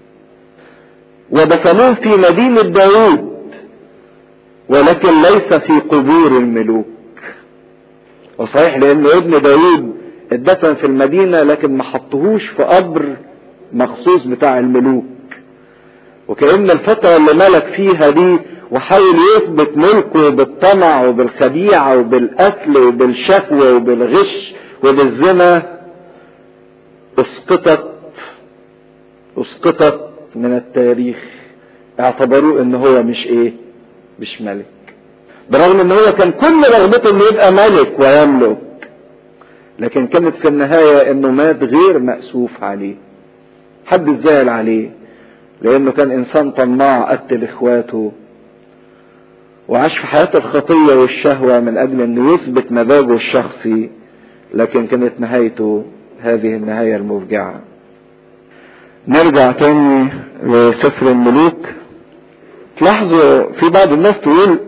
ودفنوه في مدينة داوود ولكن ليس في قبور الملوك وصحيح لان ابن داوود اتدفن في المدينة لكن ما حطهوش في قبر مخصوص بتاع الملوك وكأن الفترة اللي ملك فيها دي وحاول يثبت ملكه بالطمع وبالخديعة وبالقتل وبالشهوة وبالغش وبالزنا اسقطت اسقطت من التاريخ اعتبروه ان هو مش ايه مش ملك برغم ان هو كان كل رغبته انه يبقى ملك ويملك لكن كانت في النهاية انه مات غير مأسوف عليه حد زعل عليه لانه كان انسان طماع قتل اخواته وعاش في حياة الخطية والشهوة من اجل انه يثبت مزاجه الشخصي لكن كانت نهايته هذه النهاية المفجعة نرجع تاني لسفر الملوك تلاحظوا في بعض الناس تقول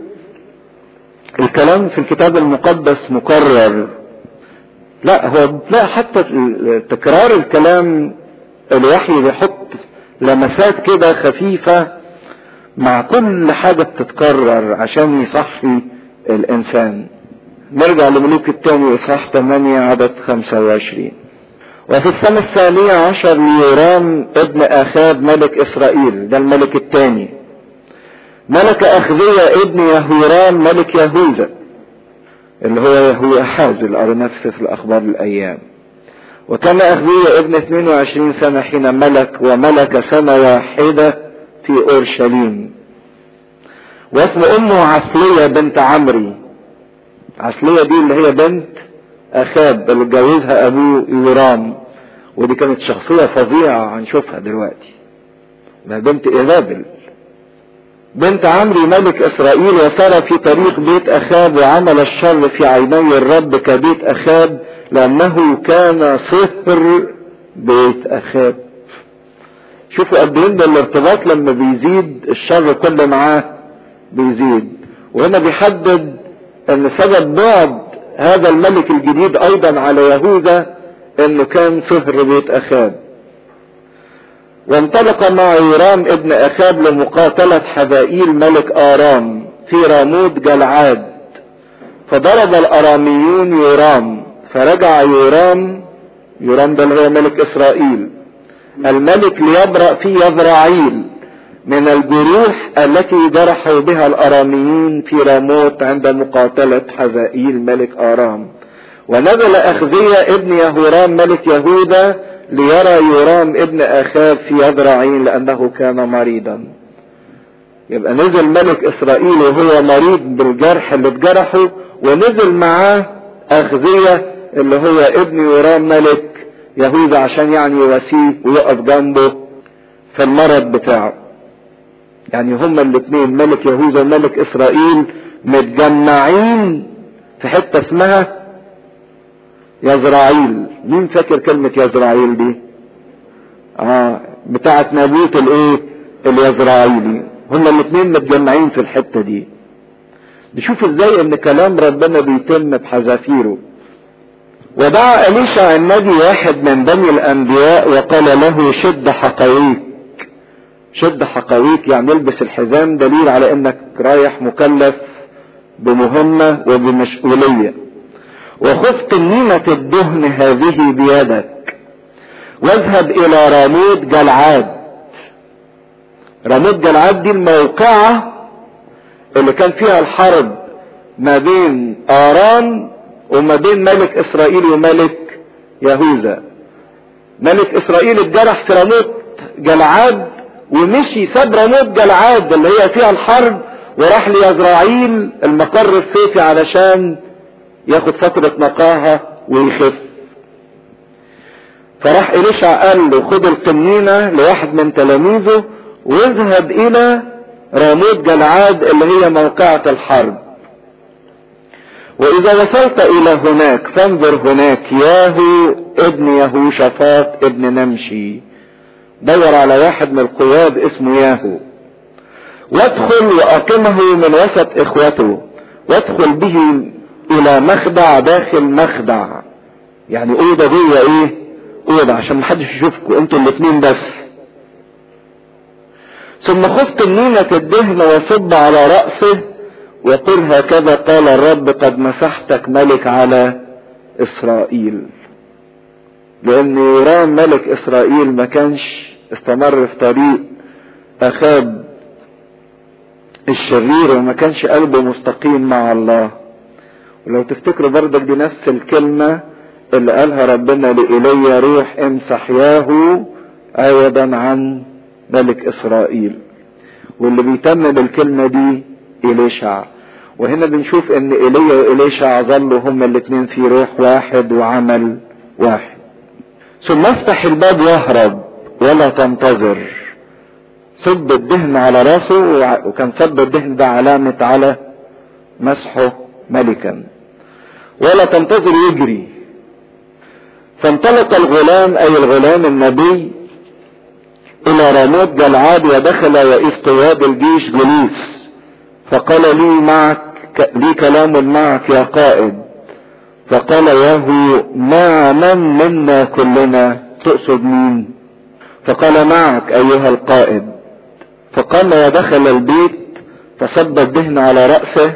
الكلام في الكتاب المقدس مكرر لا هو بتلاقي حتى تكرار الكلام الوحي بيحط لمسات كده خفيفة مع كل حاجة بتتكرر عشان يصحي الإنسان نرجع لملوك الثاني إصحاح 8 عدد 25 وفي السنة الثانية عشر ليورام ابن أخاب ملك إسرائيل ده الملك الثاني ملك أخذية ابن يهورام ملك يهوذا اللي هو يهو أحاز اللي قريناه في سفر الأخبار الأيام وكان أخذية ابن 22 سنة حين ملك وملك سنة واحدة في أورشليم واسم أمه عسلية بنت عمري عسلية دي اللي هي بنت أخاب اللي اتجوزها أبوه يورام ودي كانت شخصية فظيعة هنشوفها دلوقتي ما بنت إيزابل بنت عمرو ملك إسرائيل وسار في طريق بيت أخاب وعمل الشر في عيني الرب كبيت أخاب لأنه كان صهر بيت أخاب شوفوا قد ايه الارتباط لما بيزيد الشر كل معاه بيزيد وهنا بيحدد ان سبب بعد هذا الملك الجديد ايضا على يهوذا انه كان صهر بيت اخاب وانطلق مع يورام ابن اخاب لمقاتلة حبائيل ملك ارام في راموت جلعاد فضرب الاراميون يورام فرجع يورام يورام ده اللي هو ملك اسرائيل الملك ليبرأ في يذرعيل من الجروح التي جرحوا بها الاراميين في راموت عند مقاتلة حزائيل ملك ارام ونزل اخزية ابن يهورام ملك يهوذا ليرى يورام ابن اخاب في يذرعيل لانه كان مريضا يبقى نزل ملك اسرائيل وهو مريض بالجرح اللي اتجرحه ونزل معاه اخزية اللي هو ابن يورام ملك يهوذا عشان يعني يواسيه ويقف جنبه في المرض بتاعه يعني هما الاثنين ملك يهوذا وملك اسرائيل متجمعين في حته اسمها يزرعيل مين فاكر كلمة يزرعيل دي اه بتاعت نابوت الايه اليزرعيلي هما الاثنين متجمعين في الحتة دي نشوف ازاي ان كلام ربنا بيتم بحذافيره ودعا اليشع النبي واحد من بني الانبياء وقال له شد حقويك شد حقويك يعني البس الحزام دليل على انك رايح مكلف بمهمة وبمسؤولية وخذ قنينة الدهن هذه بيدك واذهب الى راموت جلعاد راموت جلعاد دي الموقعة اللي كان فيها الحرب ما بين ارام وما بين ملك اسرائيل وملك يهوذا ملك اسرائيل اتجرح في راموت جلعاد ومشي ساب راموت جلعاد اللي هي فيها الحرب وراح ليزرعيل المقر الصيفي علشان ياخد فترة نقاهة ويخف فراح إليشع قال له خد القنينة لواحد من تلاميذه واذهب إلى راموت جلعاد اللي هي موقعة الحرب وإذا وصلت إلى هناك فانظر هناك ياهو ابن يهوشافاط ابن نمشي دور على واحد من القواد اسمه ياهو وادخل وأقمه من وسط إخوته وادخل به إلى مخدع داخل مخدع يعني أوضة جوه إيه؟ أوضة عشان محدش يشوفكم أنتوا الاتنين بس ثم خذ قنينة الدهن وصب على رأسه وقل هكذا قال الرب قد مسحتك ملك على إسرائيل لأن يرام ملك إسرائيل ما كانش استمر في طريق أخاب الشرير وما كانش قلبه مستقيم مع الله ولو تفتكروا بردك دي نفس الكلمة اللي قالها ربنا لإيليا روح امسح ياهو عوضا عن ملك إسرائيل واللي بيتم بالكلمة دي إليشع وهنا بنشوف ان ايليا وإليشع ظلوا هما الاتنين في روح واحد وعمل واحد ثم افتح الباب واهرب ولا تنتظر صب الدهن على راسه وكان صب الدهن ده علامة على مسحه ملكا ولا تنتظر يجري فانطلق الغلام اي الغلام النبي الى راموت جلعاد ودخل رئيس قواد الجيش جليس فقال لي معك لي كلام معك يا قائد فقال ياهو مع من منا كلنا تقصد مين فقال معك ايها القائد فقام ودخل البيت فصب الدهن على رأسه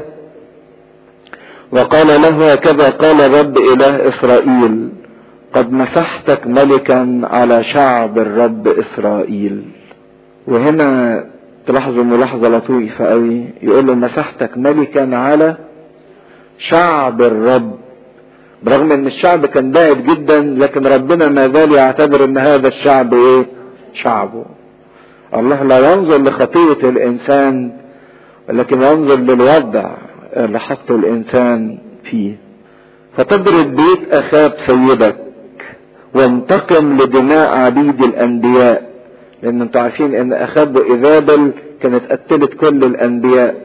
وقال له هكذا قال رب اله اسرائيل قد مسحتك ملكا على شعب الرب اسرائيل وهنا تلاحظوا ملاحظة لطيفة قوي يقول له مسحتك ملكا على شعب الرب برغم ان الشعب كان بعد جدا لكن ربنا ما زال يعتبر ان هذا الشعب ايه شعبه الله لا ينظر لخطيئة الانسان ولكن ينظر للوضع اللي حطه الانسان فيه فتضرب بيت اخاب سيدك وانتقم لدماء عبيد الانبياء لان انتوا عارفين ان اخاب وايزابل كانت قتلت كل الانبياء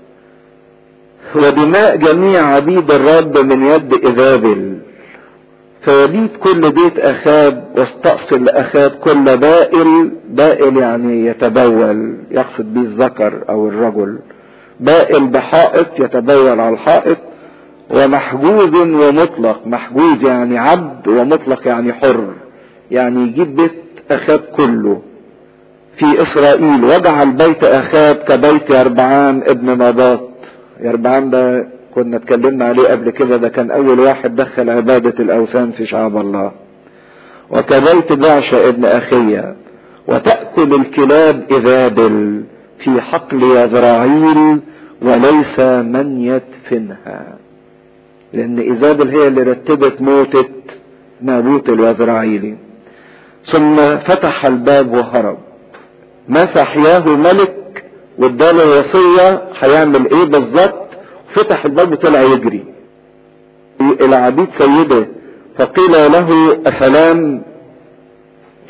ودماء جميع عبيد الرب من يد ايزابل فيبيت كل بيت اخاب واستأصل لاخاب كل بائل بائل يعني يتبول يقصد به الذكر او الرجل بائل بحائط يتبول على الحائط ومحجوز ومطلق محجوز يعني عبد ومطلق يعني حر يعني يجيب بيت اخاب كله في اسرائيل وجعل بيت اخاب كبيت يربعام ابن نباط يربعام ده كنا اتكلمنا عليه قبل كده ده كان اول واحد دخل عبادة الاوثان في شعب الله وكبيت بعشة ابن اخية وتأكل الكلاب اذابل في حقل يزرعيل وليس من يدفنها لان ايزابل هي اللي رتبت موتة نابوت اليزرعيلي ثم فتح الباب وهرب مسح ياهو ملك واداله وصية هيعمل ايه بالظبط فتح الباب وطلع يجري الى عبيد سيده فقيل له اسلام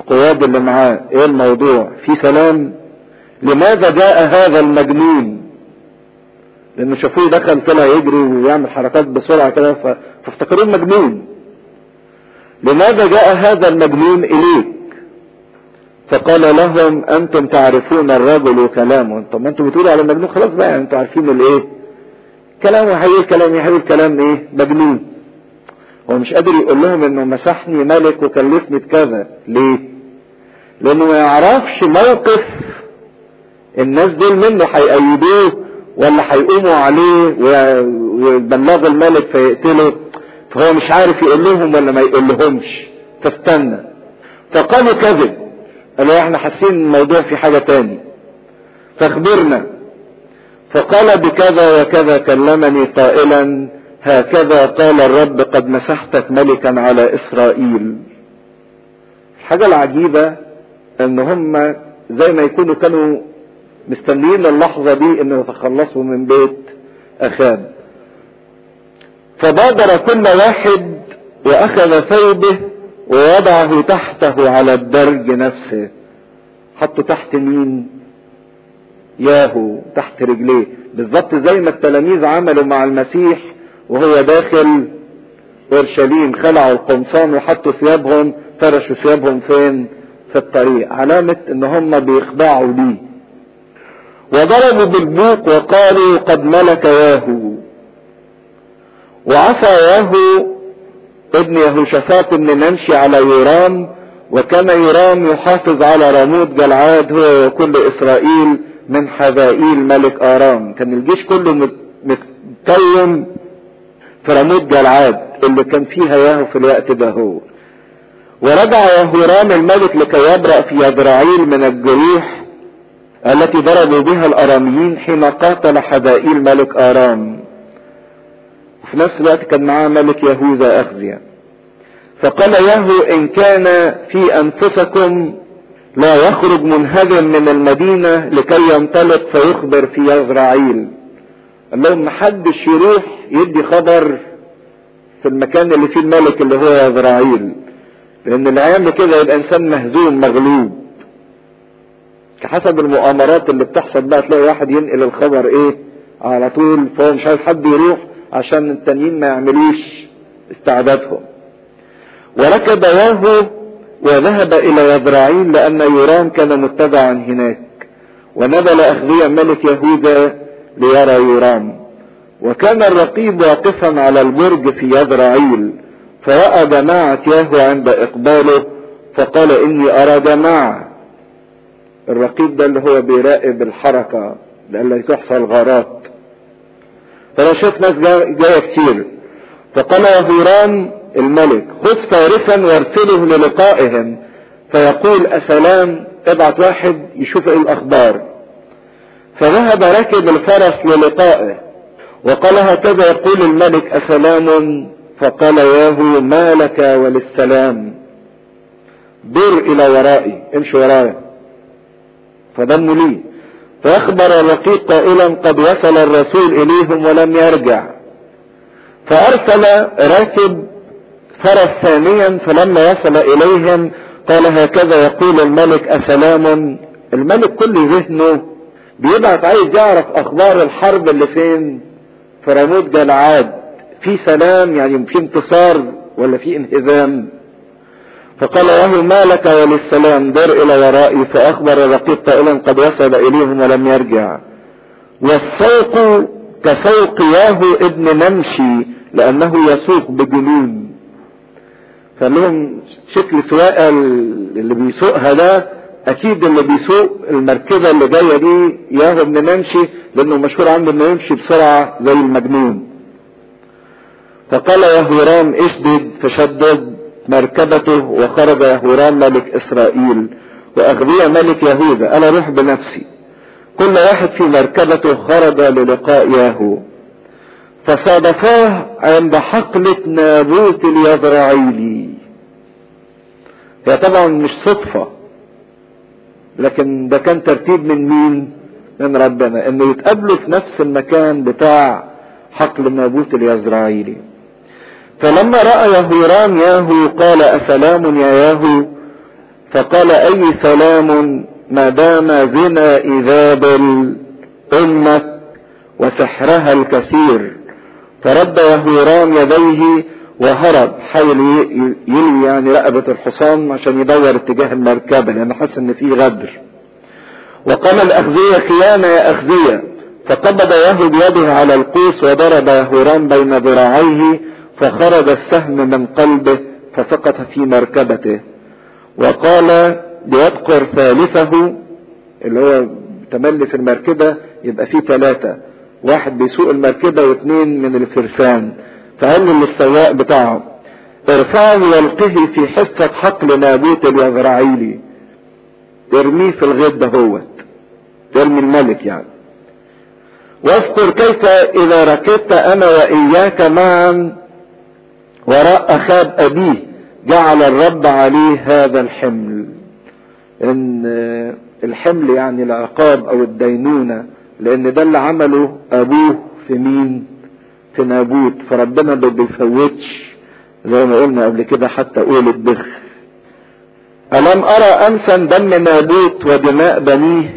القواد اللي معاه ايه الموضوع في سلام لماذا جاء هذا المجنون لانه شافوه دخل طلع يجري ويعمل حركات بسرعة كده فافتكروه مجنون لماذا جاء هذا المجنون اليك فقال لهم انتم تعرفون الرجل وكلامه طب ما انتم بتقولوا على المجنون خلاص بقى يعني انتم عارفين الايه كلامه هيقول كلام يحيي كلام ايه مجنون هو مش قادر يقول لهم انه مسحني ملك وكلفني بكذا ليه لانه ما يعرفش موقف الناس دول منه هيأيدوه ولا هيقوموا عليه ويبلغوا الملك فيقتله فهو مش عارف يقول لهم ولا ما يقول لهمش فاستنى فقالوا كذب قالوا احنا حاسين الموضوع في حاجة تاني فاخبرنا فقال بكذا وكذا كلمني قائلا هكذا قال الرب قد مسحتك ملكا على اسرائيل الحاجة العجيبة ان هم زي ما يكونوا كانوا مستنيين اللحظة دي ان يتخلصوا من بيت اخاب فبادر كل واحد واخذ ثوبه ووضعه تحته على الدرج نفسه حطه تحت مين ياهو تحت رجليه بالظبط زي ما التلاميذ عملوا مع المسيح وهو داخل اورشليم خلعوا القمصان وحطوا ثيابهم فرشوا ثيابهم فين في الطريق علامة ان هم بيخضعوا ليه وضربوا بالبوق وقالوا قد ملك ياهو وعصى ياهو ابن يهوشافاط بن نمشي على يورام وكان يورام يحافظ على راموت جلعاد هو وكل اسرائيل من حذائيل ملك ارام كان الجيش كله متكون في راموت جلعاد اللي كان فيها ياهو في الوقت ده هو ورجع يهورام الملك لكي يبرأ في يدرعيل من الجروح التي ضربوا بها الاراميين حين قاتل حذائيل ملك ارام وفي نفس الوقت كان معاه ملك يهوذا اخزيا فقال ياهو ان كان في انفسكم لا يخرج منهزم من المدينة لكي ينطلق فيخبر في يزرعيل قال لهم محدش يروح يدي خبر في المكان اللي فيه الملك اللي هو يزرعيل لان اللي هيعمل كده يبقى انسان مهزوم مغلوب كحسب المؤامرات اللي بتحصل بقى تلاقي واحد ينقل الخبر ايه على طول فهو مش عايز حد يروح عشان التانيين ما يعملوش استعدادهم وركب ياهو وذهب الى يزرعيل لان يورام كان متبعا هناك ونزل اخذيا ملك يهوذا ليرى يورام وكان الرقيب واقفا على البرج في يزرعيل فرأى جماعة ياهو عند اقباله فقال اني ارى جماعة الرقيب ده اللي هو بيراقب الحركة لألا تحصل غارات فلو شاف ناس جاية كتير فقال يهوران الملك خذ فارسا وارسله للقائهم فيقول اسلام ابعت واحد يشوف ايه الاخبار فذهب راكب الفرس للقائه وقال هكذا يقول الملك اسلام فقال ياهو ما لك وللسلام در الى ورائي امشي ورايا فضموا لي فاخبر الرقيق قائلا قد وصل الرسول اليهم ولم يرجع فارسل راكب فرس ثانيا فلما وصل اليهم قال هكذا يقول الملك اسلام الملك كل ذهنه بيبعت عايز يعرف اخبار الحرب اللي فين في راموت جلعاد في سلام يعني في انتصار ولا في انهزام فقال له ما لك وللسلام در الى ورائي فاخبر الرقيق قائلا قد وصل اليهم ولم يرجع والسوق كسوق ياهو ابن نمشي لانه يسوق بجنون فقال لهم شكل سواقة اللي بيسوقها ده اكيد اللي بيسوق المركبة اللي جاية دي ياهو ابن نمشي لانه مشهور عنده انه يمشي بسرعة زي المجنون فقال يهورام اشدد فشدد مركبته وخرج يهورام ملك اسرائيل واغذية ملك يهوذا انا روح بنفسي كل واحد في مركبته خرج للقاء ياهو فصادفاه عند حقلة نابوت اليزرعيلي هي طبعا مش صدفة لكن ده كان ترتيب من مين من ربنا انه يتقابلوا في نفس المكان بتاع حقل نابوت اليزرعيلي فلما رأى يهورام ياهو قال أسلام يا ياهو فقال اي سلام ما دام زنا ايزابل امك وسحرها الكثير فرد يهورام يديه وهرب حاول يلوي يعني رقبة الحصان عشان يدور اتجاه المركبة لأنه حس إن في غدر. وقال الأخزية خيانة يا أخزية فقبض يهود يده على القوس وضرب يهورام بين ذراعيه فخرج السهم من قلبه فسقط في مركبته وقال ليذكر ثالثه اللي هو تملي في المركبة يبقى فيه ثلاثة واحد بيسوق المركبة واثنين من الفرسان فقال للسواق بتاعه ارفعه والقه في حصة حقل نابوت اليزرعيلي ارميه في الغيط دهوت ارمي الملك يعني واذكر كيف اذا ركبت انا واياك معا وراء اخاب ابيه جعل الرب عليه هذا الحمل ان الحمل يعني العقاب او الدينونة لان ده اللي عمله ابوه في مين في نابوت فربنا ما بيفوتش زي ما قلنا قبل كده حتى قول البخ ألم أرى أمسا دم نابوت ودماء بنيه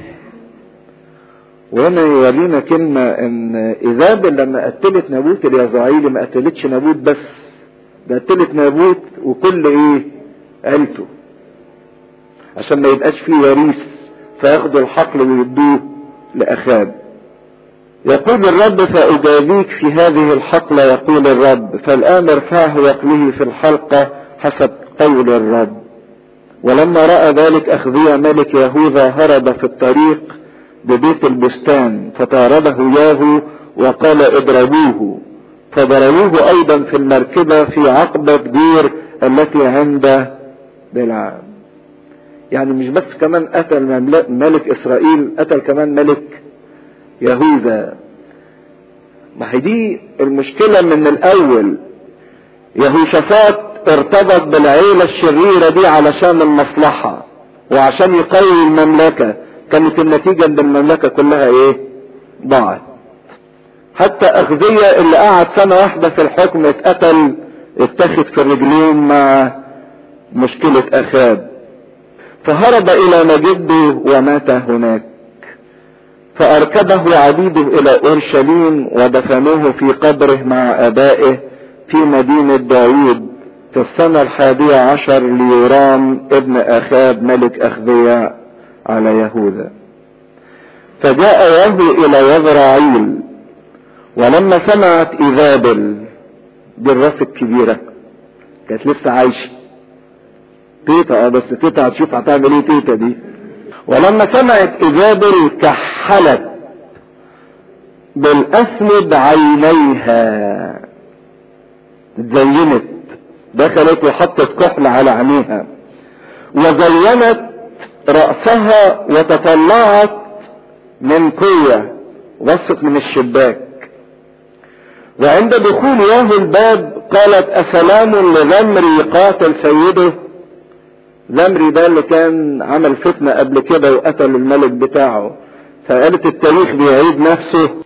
وهنا يورينا كلمة إن إيزابل لما قتلت نابوت اليزرعيلي ما قتلتش نابوت بس ده قتلت نابوت وكل إيه عيلته عشان ما يبقاش فيه وريث فياخدوا الحقل ويدوه لأخاب يقول الرب فأجازيك في هذه الحقلة يقول الرب فالآن ارفعه واقله في الحلقة حسب قول الرب ولما رأى ذلك أخذية ملك يهوذا هرب في الطريق ببيت البستان فطارده ياهو وقال اضربوه فضربوه أيضا في المركبة في عقبة دير التي عند بلعام يعني مش بس كمان قتل ملك إسرائيل قتل كمان ملك يهوذا ما هي دي المشكلة من الأول يهوشافاط ارتبط بالعيلة الشريرة دي علشان المصلحة وعشان يقوي المملكة كانت النتيجة ان المملكة كلها ايه ضاعت حتى اخذية اللي قعد سنة واحدة في الحكم اتقتل اتخذ في الرجلين مع مشكلة اخاب فهرب الى مجده ومات هناك فاركبه عبيده الى اورشليم ودفنوه في قبره مع ابائه في مدينة داوود في السنة الحادية عشر ليورام ابن اخاب ملك اخذياء على يهوذا فجاء يهو الى يزرعيل ولما سمعت ايزابل دي الراس الكبيرة كانت لسه عايشة تيتا اه بس تيتا هتشوف هتعمل ايه تيتا دي ولما سمعت ايزابل كحلت بالاسود عينيها اتزينت دخلت وحطت كحل على عينيها وزينت رأسها وتطلعت من قوة بصت من الشباك وعند دخول ياهو الباب قالت أسلام لذمري قاتل سيده زمري ده اللي كان عمل فتنة قبل كده وقتل الملك بتاعه فقالت التاريخ بيعيد نفسه